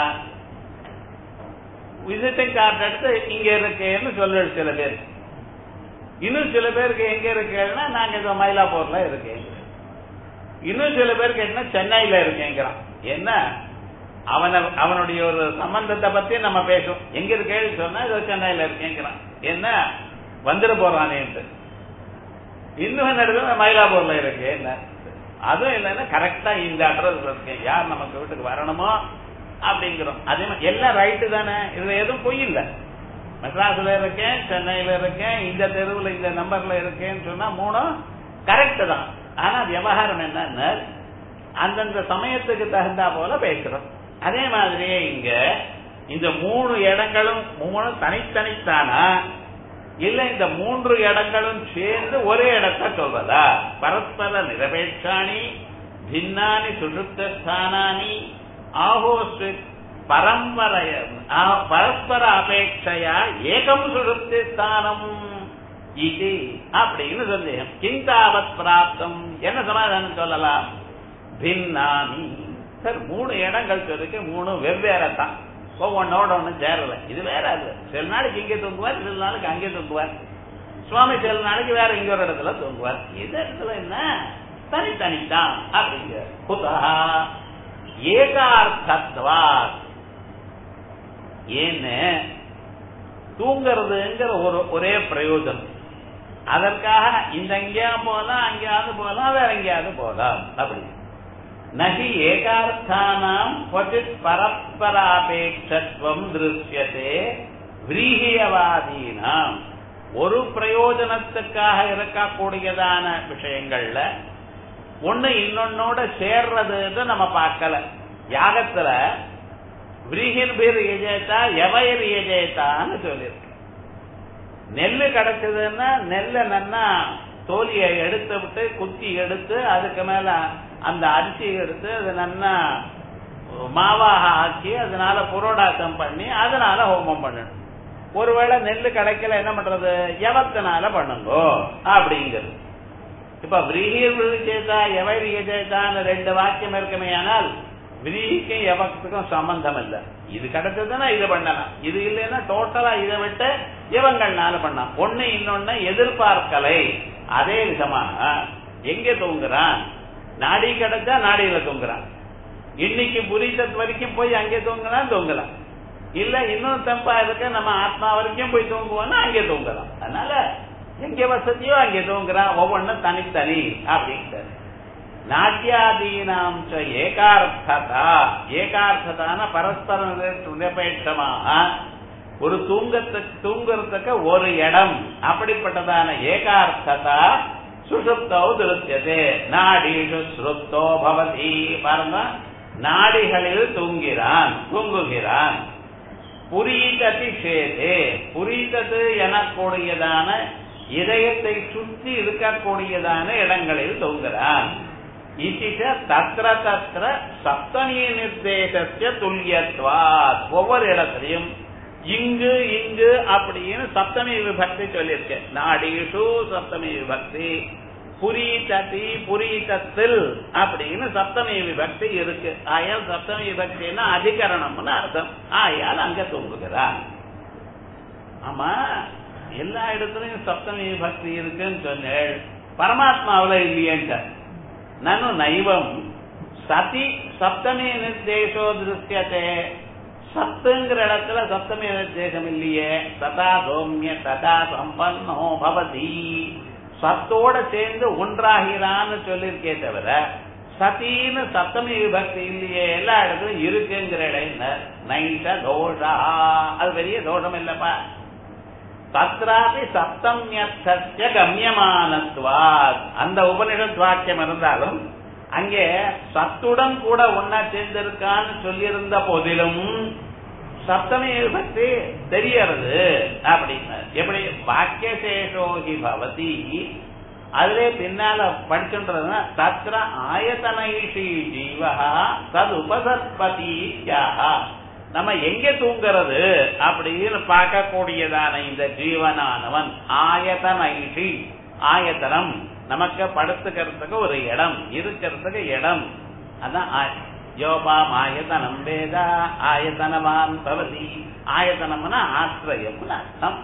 விசிட்டிங் கார்டு எடுத்து இங்க இருக்கேன்னு சொல்லு சில பேர் இன்னும் சில பேருக்கு எங்க இருக்கேன்னா நாங்க இந்த மயிலாப்பூர்ல இருக்கேன் இன்னும் சில பேருக்கு என்ன சென்னையில இருக்கேங்கிறான் என்ன அவன அவனுடைய ஒரு சம்பந்தத்தை பத்தி நம்ம பேசும் எங்க இருக்கேன்னு சொன்னா இதோ சென்னையில இருக்கேங்கிறான் என்ன வந்துட போறானேன்ட்டு இன்னும் இடத்துல மயிலாப்பூர்ல இருக்கு என்ன அதுவும் இல்லைன்னா கரெக்டா இந்த அட்ரஸ் இருக்கேன் யார் நமக்கு வீட்டுக்கு வரணுமோ அப்படிங்கிறோம் அதே மாதிரி எல்லாம் ரைட்டு தானே இதுல எதுவும் பொய் இல்ல மெட்ராஸ்ல இருக்கேன் சென்னையில இருக்கேன் இந்த தெருவுல இந்த நம்பர்ல இருக்கேன்னு சொன்னா மூணும் கரெக்ட் தான் ஆனா விவகாரம் என்னன்னா அந்தந்த சமயத்துக்கு தகுந்தா போல பேசுறோம் அதே மாதிரியே இங்க இந்த மூணு இடங்களும் மூணு தனித்தனித்தானா இல்ல இந்த மூன்று இடங்களும் சேர்ந்து ஒரே இடத்த சொல்றதா பரஸ்பர நிரபேட்சாணி பின்னானி சுழுத்தஸ்தானானி ஆஹோஸ்து பரம்பரைய பரஸ்பர அபேட்சையா ஏகம் சுழுத்தி ஸ்தானம் இது அப்படின்னு சந்தேகம் கிந்தாவத் பிராப்தம் என்ன சமாதானம் சொல்லலாம் பின்னானி சார் மூணு இடங்கள் இருக்கு மூணு வெவ்வேறு தான் ஒவ்வொன்னோட ஒண்ணு சேரல இது வேற அது சில நாளைக்கு இங்கே தூங்குவார் சில நாளைக்கு அங்கே தூங்குவார் சுவாமி சில நாளைக்கு வேற இங்க ஒரு இடத்துல தூங்குவார் இது இடத்துல என்ன தனித்தனித்தான் அப்படிங்கிற புதா ஏகார்த்தத்வா ஏன்னு தூங்குறதுங்கிற ஒரு ஒரே பிரயோஜனம் அதற்காக இந்த எங்கேயா போலாம் அங்கேயாவது போலாம் வேற எங்கேயாவது போலாம் அப்படி நகி ஏகார்த்தானாம் क्वचित् பரஸ்பராபேட்சத்துவம் திருஷ்யத்தே விரீகியவாதீனாம் ஒரு பிரயோஜனத்துக்காக இருக்கக்கூடியதான விஷயங்கள்ல ஒண்ணு இன்னொன்னோட சேர்றதுன்னு நம்ம பார்க்கல யாகத்துல விரீகின் பேர் எஜேத்தா எவையர் எஜேத்தான்னு சொல்லியிருக்கு நெல்லு கிடைச்சதுன்னா நெல்லை நன்னா தோலியை எடுத்து விட்டு குத்தி எடுத்து அதுக்கு மேல அந்த அரிசி எடுத்து அது நல்லா மாவாக ஆக்கி அதனால புரோடாசம் பண்ணி அதனால ஹோமம் பண்ணணும் ஒருவேளை நெல்லு கிடைக்கல என்ன பண்றது எவத்தினால பண்ணுங்கோ அப்படிங்கிறது இப்ப விரீகர் விரிச்சேதா எவை விரிச்சேதான்னு ரெண்டு வாக்கியம் இருக்குமே ஆனால் விரீகிக்கும் எவத்துக்கும் சம்பந்தம் இல்லை இது கிடைச்சதுன்னா இது பண்ணலாம் இது இல்லைன்னா டோட்டலா இதை விட்டு இவங்கள்னால பண்ணலாம் ஒண்ணு இன்னொன்னு எதிர்பார்க்கலை அதே விதமாக எங்க தூங்குறான் நாடி கிடைச்சா நாடியில தூங்குறான் இன்னைக்கு புரிதத் வரைக்கும் போய் அங்கே தூங்கலாம் தூங்கலாம் இல்ல இன்னும் தப்பா இருக்க நம்ம ஆத்மா வரைக்கும் போய் தூங்குவோம்னா அங்கே தூங்கலாம் அதனால எங்க வசதியோ அங்கே தூங்குறான் ஒவ்வொன்றும் தனித்தனி அப்படின்ட்டு நாட்டியாதீனாம் ஏகார்த்ததா ஏகார்த்ததான பரஸ்பர நிரபேட்சமாக ஒரு தூங்கத்துக்கு தூங்குறதுக்கு ஒரு இடம் அப்படிப்பட்டதான ஏகார்த்ததா சுசுப்தோ திருத்தியதே நாடீஷு ஸ்ருப்தோ பவதி பாருங்க நாடிகளில் தூங்கிறான் தூங்குகிறான் புரீததி சேதே புரீதது எனக்கூடியதான இதயத்தை சுற்றி இருக்கக்கூடியதான இடங்களில் தூங்குகிறான் இசிஷ தத்திர தத்திர சப்தனி நிர்தேசத்திய துல்லியத்வாத் ஒவ்வொரு இடத்திலையும் இங்கு இங்கு அப்படின்னு சப்தமி விபக்தி சொல்லியிருக்கேன் நாடீஷு சப்தமி விபக்தி புரீததி புரீதத்தில் அப்படின்னு சப்தமி விபக்தி இருக்கு ஆயால் சப்தமி விபக்தின்னா அதிகரணம்னு அர்த்தம் ஆயால் அங்க தூங்குகிறார் ஆமா எல்லா இடத்துலயும் சப்தமி விபக்தி இருக்குன்னு சொன்னேள் பரமாத்மாவில இல்லையேன்ட்ட நானும் நைவம் சதி சப்தமி நிர்தேசோ திருஷ்யத்தே சத்துங்கிற இடத்துல சப்தமி நிர்தேசம் இல்லையே சதா சௌமிய சதா சம்பன்னோ பவதி சத்தோட சேர்ந்து ஒன்றாகிறான்னு சொல்லியிருக்கே தவிர சத்தின்னு சப்தமி விபக்தி இல்லையே எல்லா இடத்துலயும் இருக்குங்கிற இடம் நைஷ தோஷா அது பெரிய தோஷம் இல்லப்பா தத்ராபி சப்தமியர்த்தஸ்ய கம்யமானத்வாத் அந்த உபனிஷத் வாக்கியம் இருந்தாலும் அங்கே சத்துடன் கூட ஒன்னா சேர்ந்திருக்கான்னு சொல்லியிருந்த போதிலும் சப்தமி பற்றி தெரியறது அப்படின்னு எப்படி வாக்கியசேஷோகி பவதி அதுல பின்னால படிச்சுன்றதுன்னா தத்திர ஆயத்தனைஷி ஜீவா தது உபசற்பதி நம்ம எங்க தூங்குறது அப்படின்னு பார்க்கக்கூடியதான இந்த ஜீவனானவன் ஆயத்தனைஷி ஆயத்தனம் நமக்கு படுத்துக்கிறதுக்கு ஒரு இடம் இருக்கிறதுக்கு இடம் அதான் யோபாம் ஆயத்தனம் வேதா ஆயத்தனமான் பவதி ஆயத்தனம்னா ஆசிரியம்னு அர்த்தம்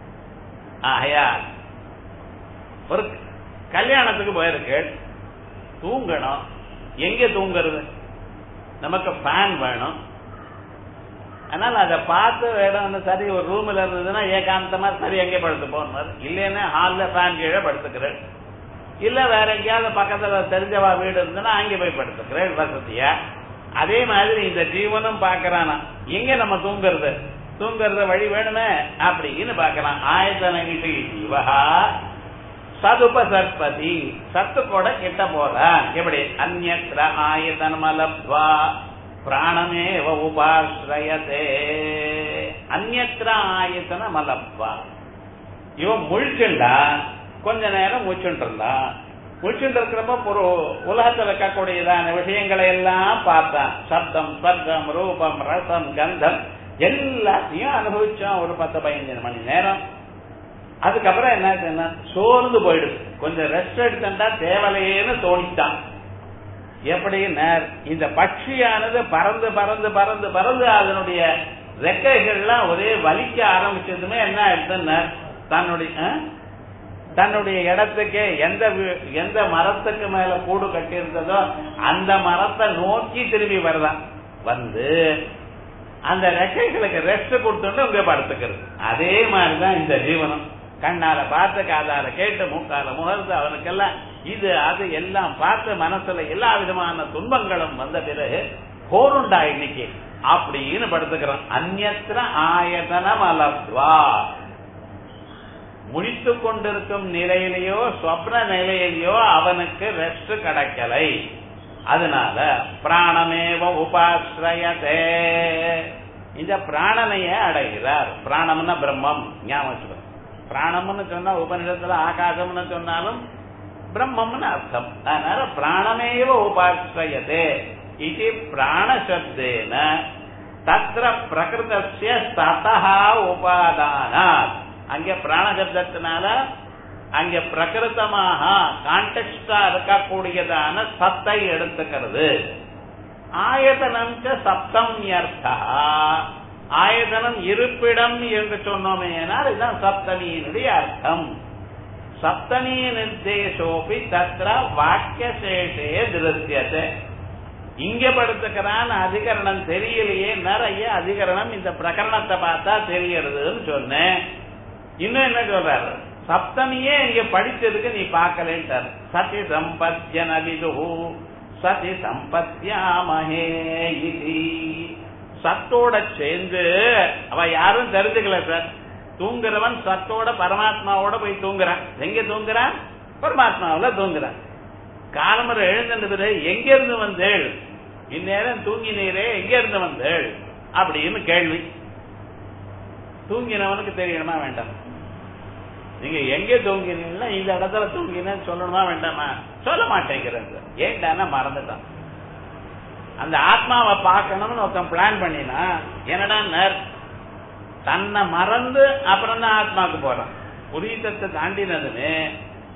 ஆயா ஒரு கல்யாணத்துக்கு போயிருக்கு தூங்கணும் எங்க தூங்குறது நமக்கு ஃபேன் வேணும் அதனால அதை பார்த்து இடம் சரி ஒரு ரூம்ல இருந்ததுன்னா ஏகாந்தமா சரி எங்கே படுத்து போனார் இல்லைன்னா ஹால்ல ஃபேன் கீழே படுத்துக்கிறேன் இல்ல வேற எங்கேயாவது பக்கத்துல தெரிஞ்சவா வீடு இருந்ததுன்னா அங்கே போய் படுத்துக்கிறேன் வசதியா அதே மாதிரி இந்த ஜீவனும் பாக்குறானா எங்க நம்ம தூங்குறது தூங்குறத வழி வேணுமே அப்படின்னு பாக்குறான் ஆயத்தன ஜீவகா சதுபசற்பதி சத்து கூட கிட்ட போறான் எப்படி அந்நத்திர ஆயத்தனமலப்வா பிராணமேவ உபாசிரயதே அந்நத்திர ஆயத்தனமலப்வா இவன் முழிச்சுண்டா கொஞ்ச நேரம் முழிச்சுட்டு இருந்தான் முழிச்சுட்டு இருக்கிறப்ப ஒரு உலகத்தில் இருக்கக்கூடியதான விஷயங்களை எல்லாம் பார்த்தான் சப்தம் ஸ்வர்க்கம் ரூபம் ரசம் கந்தம் எல்லாத்தையும் அனுபவிச்சான் ஒரு பத்து பதினஞ்சு மணி நேரம் அதுக்கப்புறம் என்ன சோர்ந்து போயிடுது கொஞ்சம் ரெஸ்ட் எடுத்தா தேவலையேன்னு தோணித்தான் எப்படி இந்த பட்சியானது பறந்து பறந்து பறந்து பறந்து அதனுடைய ரெக்கைகள்லாம் ஒரே வலிக்க ஆரம்பிச்சதுமே என்ன ஆயிடுதுன்னு தன்னுடைய தன்னுடைய இடத்துக்கே எந்த எந்த மரத்துக்கு மேல கூடு கட்டியிருந்ததோ அந்த மரத்தை நோக்கி திரும்பி வருதான் வந்து அந்த ரெக்கைகளுக்கு ரெஸ்ட் கொடுத்துட்டு உங்க படுத்துக்கிறது அதே மாதிரிதான் இந்த ஜீவனம் கண்ணால பார்த்து காதால கேட்டு மூக்கால முகர்ந்து அவனுக்கெல்லாம் இது அது எல்லாம் பார்த்து மனசுல எல்லா விதமான துன்பங்களும் வந்த பிறகு போருண்டா இன்னைக்கு அப்படின்னு படுத்துக்கிறான் அந்நத்திர ஆயதனம் அலப்வா முடித்து கொண்டிருக்கும் நிலையிலேயோ சொப்ன நிலையிலேயோ அவனுக்கு ரெஸ்ட் கிடைக்கலை அதனால பிராணமேவ உபாசிரயதே இந்த பிராணனைய அடைகிறார் பிராணம்னா பிரம்மம் ஞாபகம் பிராணம்னு சொன்னா உபநிடத்துல ஆகாசம்னு சொன்னாலும் பிரம்மம்னு அர்த்தம் அதனால பிராணமேவ உபாசிரயதே இது பிராணசப்தேன தத்திர பிரகிருதசிய சதா உபாதானாத் அங்க பிராண சப்தத்தினால அங்க பிரகிருத்தமாக கான்டெக்டா இருக்கக்கூடியதான சத்தை எடுத்துக்கிறது ஆயதனம் சப்தம் அர்த்தா ஆயதனம் இருப்பிடம் என்று சொன்னோமே இதுதான் சப்தமியினுடைய அர்த்தம் சப்தமி நிர்தேசோபி தத்திர வாக்கியசேஷே திருத்தியத்தை இங்க படுத்துக்கிறான் அதிகரணம் தெரியலையே நிறைய அதிகரணம் இந்த பிரகரணத்தை பார்த்தா தெரியறதுன்னு சொன்னேன் இன்னும் என்ன சொல்றாரு சப்தமியே இங்க படிச்சதுக்கு நீ பார்க்கலன்ட்டார் சதி சம்பத்தியன விது சதி சம்பத்தியாமஹே இது சத்தோட சேர்ந்து அவ யாரும் தெரிஞ்சுக்கல சார் தூங்குறவன் சத்தோட பரமாத்மாவோட போய் தூங்குறான் எங்க தூங்குறான் பரமாத்மாவில தூங்குறான் காலமுறை எழுந்தது எங்க இருந்து வந்தேள் இந்நேரம் தூங்கினீரே எங்க இருந்து வந்தேள் அப்படின்னு கேள்வி தூங்கினவனுக்கு தெரியணுமா வேண்டாம் நீங்க எங்க தூங்கினீங்கன்னா இந்த இடத்துல தூங்கினேன்னு சொல்லணுமா வேண்டாமா சொல்ல மாட்டேங்கிறது ஏன்டானா மறந்துட்டான் அந்த ஆத்மாவை பார்க்கணும்னு ஒருத்தன் பிளான் பண்ணினா என்னடா நர் தன்னை மறந்து அப்புறம் தான் ஆத்மாவுக்கு போறான் புரீதத்தை தாண்டினதுன்னு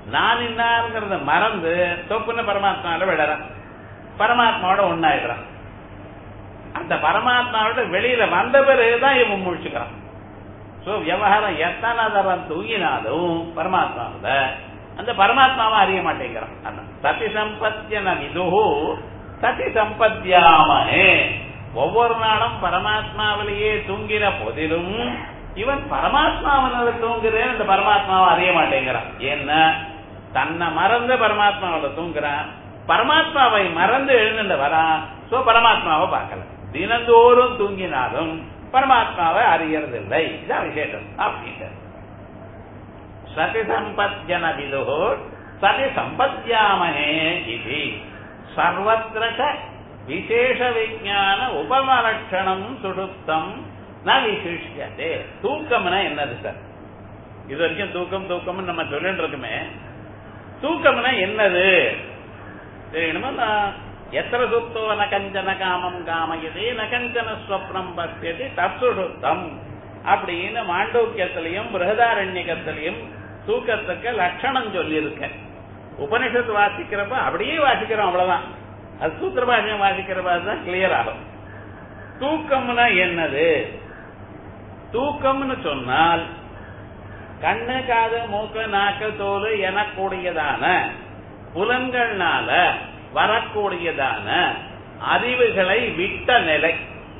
நான் இன்னாருங்கிறத மறந்து தொப்புன்னு பரமாத்மாவோட விடறான் பரமாத்மாவோட ஒன்னாயிடுறான் அந்த பரமாத்மாவோட வெளியில வந்த பிறகுதான் இவன் முழிச்சுக்கிறான் சோ விவகாரம் எத்தனை தரம் தூங்கினாலும் பரமாத்மாவில அந்த பரமாத்மாவை அறிய மாட்டேங்கிறான் சதி சம்பத்தியன விதுகு சதி சம்பத்தியாமனே ஒவ்வொரு நாளும் பரமாத்மாவிலேயே தூங்கின போதிலும் இவன் பரமாத்மாவினால தூங்குறேன் இந்த பரமாத்மாவை அறிய மாட்டேங்கிறான் ஏன்னா தன்னை மறந்து பரமாத்மாவில தூங்குறான் பரமாத்மாவை மறந்து எழுந்துட்டு வரான் சோ பரமாத்மாவை பார்க்கல தினந்தோறும் தூங்கினாலும் பரமாத்மாவை அறியறதில்லை இதான் விசேஷம் அப்படின்ட்டு சதி சம்பத்யன விது சதி சம்பத்யாமனே இது சர்வத்திர விசேஷ விஜான உபமலட்சணம் சுடுத்தம் ந விசிஷ்யதே தூக்கம்னா என்னது சார் இது வரைக்கும் தூக்கம் தூக்கம்னு நம்ம சொல்லிட்டு இருக்குமே தூக்கம்னா என்னது தெரியணுமா நான் எத்தனை சுத்தோ ந கஞ்சன காமம் காமயதே ந கஞ்சன ஸ்வப்னம் பசியது தற்சுடுத்தம் அப்படின்னு மாண்டூக்கியத்திலையும் பிரகதாரண்யகத்திலையும் தூக்கத்துக்கு லட்சணம் சொல்லியிருக்க உபனிஷத்து வாசிக்கிறப்ப அப்படியே வாசிக்கிறோம் அவ்வளவுதான் அது சூத்திர பாஷையம் வாசிக்கிறப்ப தான் கிளியர் ஆகும் தூக்கம்னா என்னது தூக்கம்னு சொன்னால் கண்ணு காது மூக்கு நாக்கு தோல் எனக்கூடியதான புலன்கள்னால வரக்கூடியதான அறிவுகளை விட்ட நிலை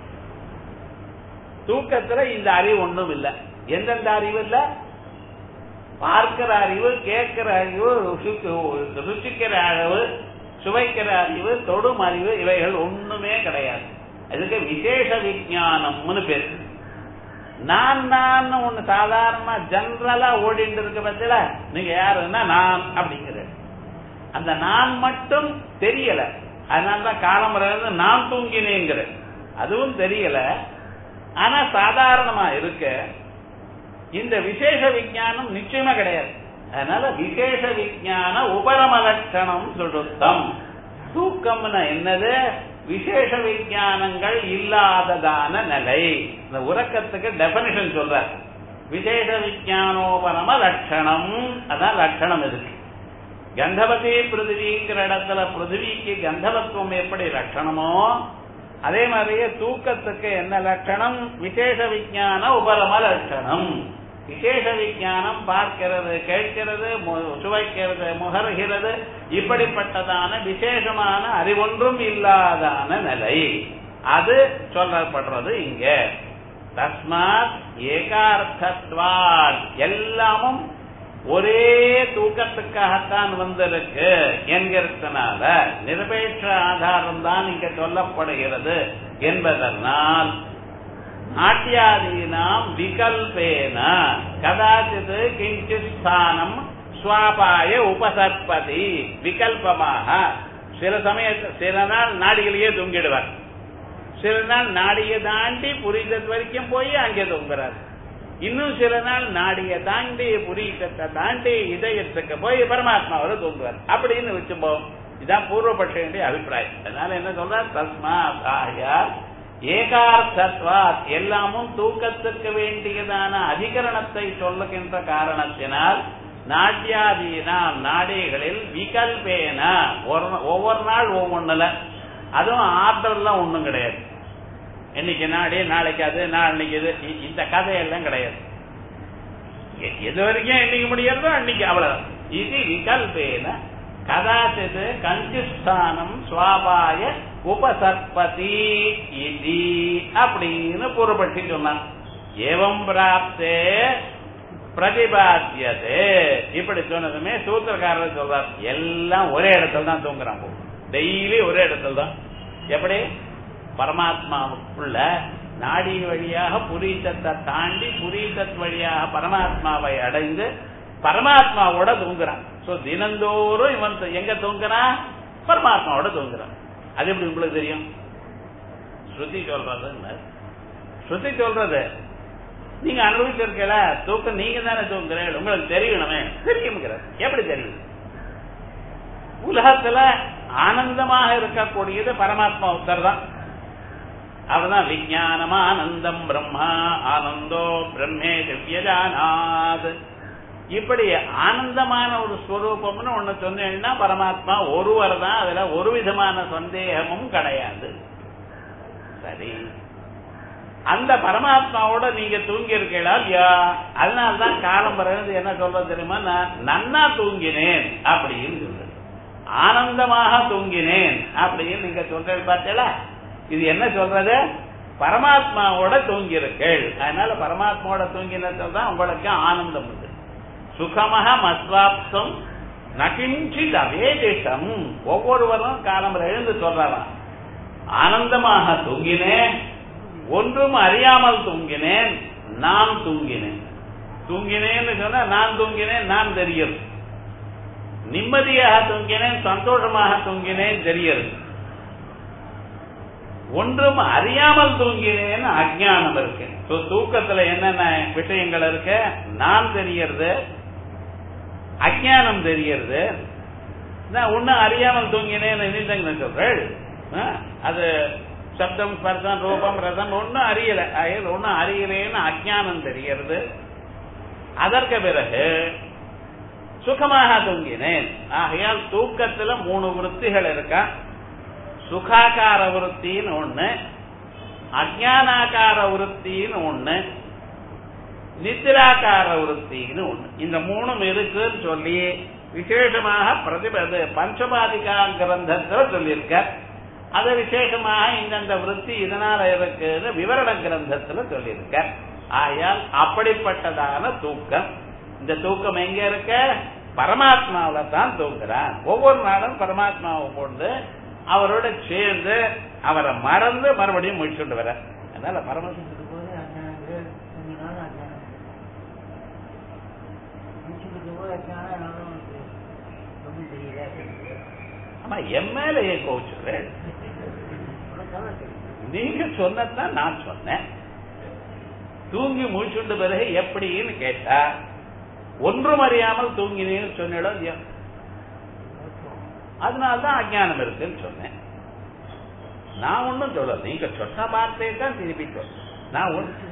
தூக்கத்துல இந்த அறிவு ஒண்ணும் இல்ல எந்தெந்த அறிவு இல்ல பார்க்கிற அறிவு கேட்கிற அறிவு ருசிக்கிற அறிவு சுவைக்கிற அறிவு தொடும் அறிவு இவைகள் ஒண்ணுமே கிடையாது அதுக்கு விசேஷ விஜயானம்னு பேரு நான் நான் ஒண்ணு சாதாரணமா ஜெனரலா ஓடிட்டு இருக்க பத்தில நீங்க யாருன்னா நான் அப்படிங்கிற அந்த நான் மட்டும் தெரியல அதனாலதான் காலமுறை நான் தூங்கினேங்கிற அதுவும் தெரியல ஆனா சாதாரணமா இருக்க இந்த விசேஷ விஜயானம் நிச்சயமா கிடையாது அதனால விசேஷ விஜயான உபரமலட்சணம் சுடுத்தம் தூக்கம்னா என்னது விசேஷ விஜயானங்கள் இல்லாததான நிலை இந்த உறக்கத்துக்கு டெபனிஷன் சொல்ற விசேஷ விஜயானோபரம லட்சணம் அதான் லட்சணம் இருக்கு கந்தவதி பிருத்திவிங்கிற இடத்துல பிருத்திவிக்கு கந்தவத்துவம் எப்படி லட்சணமோ அதே மாதிரியே தூக்கத்துக்கு என்ன லட்சணம் விசேஷ விஜயான உபரம லட்சணம் விசேஷ விஜயானம் பார்க்கிறது கேட்கிறது சுவைக்கிறது முகர்கிறது இப்படிப்பட்டதான விசேஷமான அறிவொன்றும் இல்லாதான நிலை அது சொல்லப்படுறது இங்க தஸ்மாத் ஏகார்த்தத்வாத் எல்லாமும் ஒரே தூக்கத்துக்காகத்தான் வந்திருக்கு என்கிறதுனால நிரபேட்ச ஆதாரம் தான் இங்க சொல்லப்படுகிறது என்பதனால் நாட்டியாதீனாம் விகல்பேன கதாச்சித் கிஞ்சித் ஸ்தானம் சுவாபாய உபசற்பதி விகல்பமாக சில சமயத்து சில நாள் நாடிகளையே தூங்கிடுவார் சில நாள் நாடியை தாண்டி புரிதத் வரைக்கும் போய் அங்கே தூங்குறார் இன்னும் சில நாள் நாடிய தாண்டி புரியத்தை தாண்டி இதயத்துக்கு போய் பரமாத்மாவோட தூங்குவார் அப்படின்னு வச்சுப்போம் இதான் பூர்வபட்சனுடைய அபிப்பிராயம் அதனால என்ன சொல்ற தஸ்மா ஆயார் ஏகார்த்தத்வாத் எல்லாமும் தூக்கத்துக்கு வேண்டியதான அதிகரணத்தை சொல்லுகின்ற காரணத்தினால் நாட்டியாதீனாம் நாடிகளில் விகல்பேன ஒவ்வொரு நாள் ஒவ்வொன்றுல அதுவும் ஆர்டர்லாம் ஒண்ணும் கிடையாது இன்னைக்கு நாடி நாளைக்கு அது நாளைக்கு இது இந்த கதையெல்லாம் கிடையாது எது வரைக்கும் என்னைக்கு முடியறதோ அன்னைக்கு அவ்வளவுதான் இது விகல்பேன கதாச்சித் கஞ்சுஸ்தானம் சுவாபாய உபசற்பதி இது அப்படின்னு பூர்வபட்சி சொன்னான் ஏவம் பிராப்தே பிரதிபாத்தியதே இப்படி சொன்னதுமே சூத்திரக்காரர் சொல்றார் எல்லாம் ஒரே இடத்துல தான் தூங்குறான் டெய்லி ஒரே இடத்துல தான் எப்படி பரமாத்மாவுக்குள்ள நாடி வழியாக புரீத்தத்தை தாண்டி புரீத்தத் வழியாக பரமாத்மாவை அடைந்து பரமாத்மாவோட தூங்குறான் சோ தினந்தோறும் இவன் எங்க தூங்குறான் பரமாத்மாவோட தூங்குறான் அது எப்படி உங்களுக்கு தெரியும் ஸ்ருதி சொல்றது ஸ்ருதி சொல்றது நீங்க அனுபவிச்சிருக்கல தூக்கம் நீங்க தானே தூங்குறேன் உங்களுக்கு தெரியணுமே தெரியுங்கிறார் எப்படி தெரியும் உலகத்துல ஆனந்தமாக இருக்கக்கூடியது பரமாத்மா உத்தர் தான் அவர்தான் விஜயானமா ஆனந்தம் பிரம்மா ஆனந்தோ பிரம்மே திவ்யஜானாத் இப்படி ஆனந்தமான ஒரு ஸ்வரூபம்னு ஒண்ணு சொன்னீங்கன்னா பரமாத்மா ஒருவர் தான் அதுல ஒரு விதமான சந்தேகமும் கிடையாது சரி அந்த பரமாத்மாவோட நீங்க தூங்கி இருக்கீங்களா இல்லையா அதனால்தான் காலம் பிறகு என்ன சொல்றது தெரியுமா நான் நன்னா தூங்கினேன் அப்படின்னு சொல்றது ஆனந்தமாக தூங்கினேன் அப்படின்னு நீங்க சொல்றது பார்த்தீங்களா இது என்ன சொல்றது பரமாத்மாவோட தூங்கியிருக்கள் அதனால பரமாத்மாவோட தூங்கினது தான் உங்களுக்கு ஆனந்தம் உண்டு சுகமாக மஸ்வாப்தம் நகிஞ்சித் அவேதிஷம் ஒவ்வொருவரும் காலம் எழுந்து சொல்றாராம் ஆனந்தமாக தூங்கினேன் ஒன்றும் அறியாமல் தூங்கினேன் நான் தூங்கினேன் தூங்கினேன்னு சொன்னா நான் தூங்கினேன் நான் தெரியும் நிம்மதியாக தூங்கினேன் சந்தோஷமாக தூங்கினேன் தெரியுது ஒன்றும் அறியாமல் தூங்கினேன்னு அஜானம் இருக்கு தூக்கத்துல என்னென்ன விஷயங்கள் இருக்கு நான் தெரியறது அஜானம் தெரியறது நான் ஒன்னும் அறியாமல் தூங்கினேன்னு நினைத்தங்க சொல்றேன் அது சப்தம் ஸ்பர்சம் ரூபம் ரசம் ஒன்னும் அறியல ஒன்னும் அறியலேன்னு அஜானம் தெரியறது அதற்கு பிறகு சுகமாக தூங்கினேன் ஆகையால் தூக்கத்துல மூணு விற்த்திகள் இருக்கா சுகாகார விருத்தின்னு ஒண்ணு அஜானாக்கார விருத்தின்னு ஒண்ணு நித்திராக்கார விருத்தின்னு ஒண்ணு இந்த மூணும் இருக்குன்னு சொல்லி விசேஷமாக பிரதிபது பஞ்சபாதிகா கிரந்தத்துல சொல்லியிருக்க அது விசேஷமாக இந்தந்த விருத்தி இதனால இருக்குன்னு விவரண கிரந்தத்துல சொல்லியிருக்க ஆயால் அப்படிப்பட்டதான தூக்கம் இந்த தூக்கம் எங்க இருக்க பரமாத்மாவில தான் தூங்குறான் ஒவ்வொரு நாளும் பரமாத்மாவை கொண்டு அவரோட சேர்ந்து அவரை மறந்து மறுபடியும் முடிச்சுட்டு வர அதனால பரமசிவம் ஆமா என் மேல ஏன் கோச்சுக்கிறேன் நீங்க சொன்னதான் நான் சொன்னேன் தூங்கி முடிச்சுட்ட பிறகு எப்படின்னு கேட்டா ஒன்றும் அறியாமல் தூங்கினேன்னு சொன்னிடம் இல்லையா அதனால்தான் அஜானம் இருக்குன்னு சொன்னேன் நான் ஒன்னும் சொல்ல நீங்க சொன்ன வார்த்தையை தான் திருப்பி சொல்ல நான்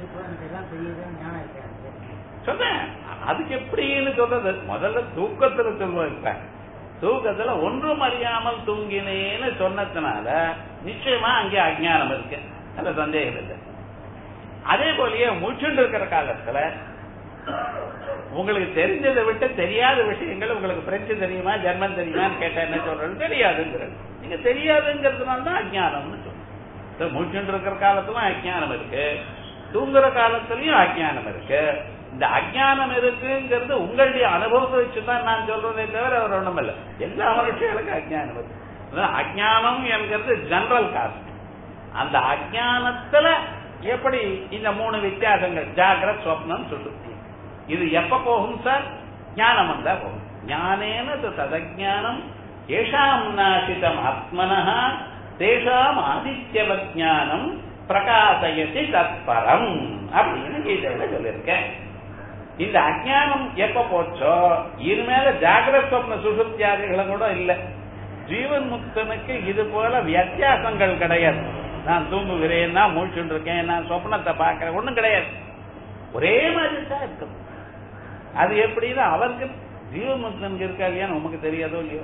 சொன்னேன் அதுக்கு எப்படின்னு சொல்றது முதல்ல தூக்கத்துல சொல்லுவேன் தூக்கத்துல ஒன்றும் அறியாமல் தூங்கினேன்னு சொன்னதுனால நிச்சயமா அங்கே அஜானம் இருக்கு அந்த சந்தேகம் இல்லை அதே போலயே முச்சுண்டு இருக்கிற காலத்துல உங்களுக்கு தெரிஞ்சதை விட்டு தெரியாத விஷயங்கள் உங்களுக்கு பிரெஞ்சு தெரியுமா ஜெர்மன் தெரியுமான்னு கேட்டா என்ன சொல்றது தெரியாதுங்கிறது நீங்க தெரியாதுங்கிறதுனால தான் அஜானம்னு சொல்றோம் மூச்சுட்டு இருக்கிற காலத்துலும் அஜானம் இருக்கு தூங்குற காலத்திலயும் அஜானம் இருக்கு இந்த அஜானம் இருக்குங்கிறது உங்களுடைய அனுபவத்தை வச்சுதான் நான் சொல்றதே தவிர அவர் ஒண்ணும் இல்லை எல்லா மனுஷர்களுக்கும் அஜானம் இருக்கு அஜானம் என்கிறது ஜெனரல் காஸ்ட் அந்த அஜானத்துல எப்படி இந்த மூணு வித்தியாசங்கள் ஜாகிரத் சொப்னம் சுசுப்தி இது எப்ப போகும் சார் ஞானம் வந்தா போகும் ஞானேன ததஜானம் ஏஷாம் நாசிதம் ஆத்மனா தேஷாம் ஆதித்யவஜானம் பிரகாசயதி தத்பரம் அப்படின்னு கீதையில சொல்லியிருக்கேன் இந்த அஜானம் எப்ப போச்சோ இனிமேல ஜாகிரத் சொப்ன சுசுப்தியாதிகளும் கூட இல்ல ஜீவன் முக்தனுக்கு இது போல வித்தியாசங்கள் கிடையாது நான் தூங்குகிறேன் நான் மூழ்கிட்டு இருக்கேன் நான் சொப்னத்தை பார்க்கிறேன் ஒண்ணும் கிடையாது ஒரே மாதிரி தான் இருக்கும் அது எப்படின்னா அவருக்கு ஜீவமுக்தனுக்கு இருக்கா இல்லையா நமக்கு தெரியாதோ இல்லையோ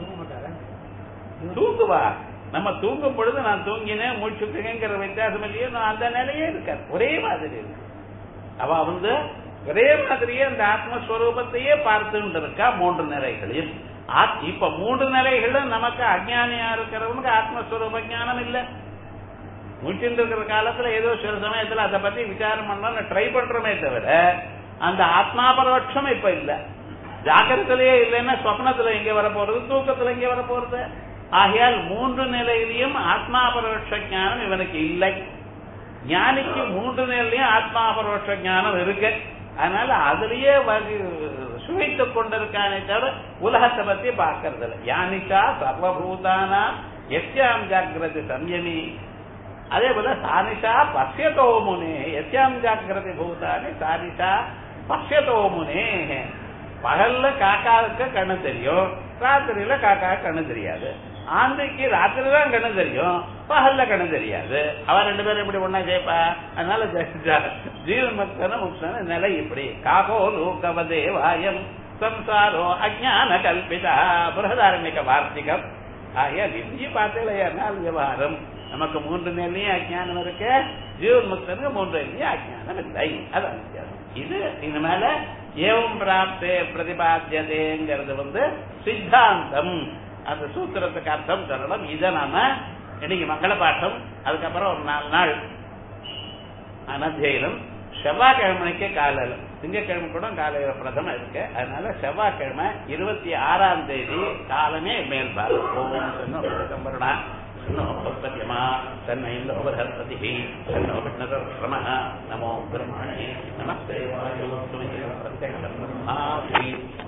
தூங்குவா நம்ம தூங்கும் பொழுது நான் தூங்கினேன் மூச்சுக்குங்கிற வித்தியாசம் இல்லையோ நான் அந்த நிலையே இருக்காது ஒரே மாதிரி இருக்கு அவ வந்து ஒரே மாதிரியே அந்த ஆத்மஸ்வரூபத்தையே பார்த்துட்டு இருக்கா மூன்று நிலைகளையும் இப்ப மூன்று நிலைகளும் நமக்கு அஜானியா இருக்கிறவனுக்கு ஆத்மஸ்வரூப ஞானம் இல்ல முடிச்சுட்டு இருக்கிற காலத்துல ஏதோ சில சமயத்துல அதை பத்தி விசாரம் பண்ணலாம் ட்ரை பண்றோமே தவிர அந்த ஆத்மா பரோட்சம் இப்ப இல்ல ஜாக்கிரத்திலேயே இல்லைன்னா சொப்னத்துல எங்க வர போறது தூக்கத்துல எங்க வர போறது ஆகையால் மூன்று நிலையிலையும் ஆத்மா பரோட்ச ஞானம் இவனுக்கு இல்லை ஞானிக்கு மூன்று நிலையிலையும் ஆத்மா பரோட்ச ஞானம் இருக்கு அதனால அதுலயே சுவைத்துக் கொண்டிருக்கானே தவிர உலகத்தை பத்தி பார்க்கறது இல்லை யானிச்சா சர்வபூதானா எஸ்யாம் ஜாகிரதி சம்யமி அதே போல சானிஷா பசியதோ முனே எஸ்யாம் ஜாகிரதி பூதானி சானிஷா பசியதோ முனே பகல்ல காக்காவுக்கு கண்ணு தெரியும் ராத்திரியில காக்கா கண்ணு தெரியாது ஆந்தைக்கு ராத்திரி தான் கண்ணு தெரியும் பகல்ல கண்ணு தெரியாது அவன் ரெண்டு பேரும் இப்படி ஒன்னா ஜெயிப்பா அதனால ஜீவன் மக்தன முக்தன நிலை இப்படி காகோ லூக்கவதே வாயம் சம்சாரோ அஜான கல்பிதா பிரகதாரண்யக வார்த்திகம் ஆகிய விதியை பார்த்தேன் விவகாரம் நமக்கு மூன்று நிலையும் அஜானம் இருக்கு ஜீவன் முக்தனுக்கு மூன்று நிலையும் அஜானம் இல்லை அதான் வித்தியாசம் இது இந்த மேல ஏவம் பிராப்தே பிரதிபாத்தியதேங்கிறது வந்து சித்தாந்தம் அந்த சூத்திரத்துக்கு அர்த்தம் சொல்லணும் இதை நாம இன்னைக்கு மங்கள பாட்டம் அதுக்கப்புறம் ஒரு நாலு நாள் அனத்தியிலும் செவ்வாய்க்கிழமைக்கு காலையில் திங்கக்கிழமை கூட காலையில பிரதமம் இருக்கு அதனால செவ்வாய்க்கிழமை இருபத்தி ஆறாம் தேதி காலமே மேல்பார் ஓம் சம்பருணா சன்னோபத்தியமா தன்னை லோபரஸ்பதி தன்னோ விஷ்ணரம நமோ பிரம்மணே நமஸ்தே வாயு பிரத்யக்ஷம் பிரம்மாஸ்மி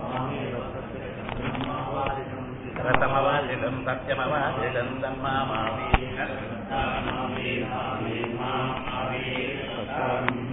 ரசமவாதிடம் சத்தியமவாதிடம் தம்மாமாமி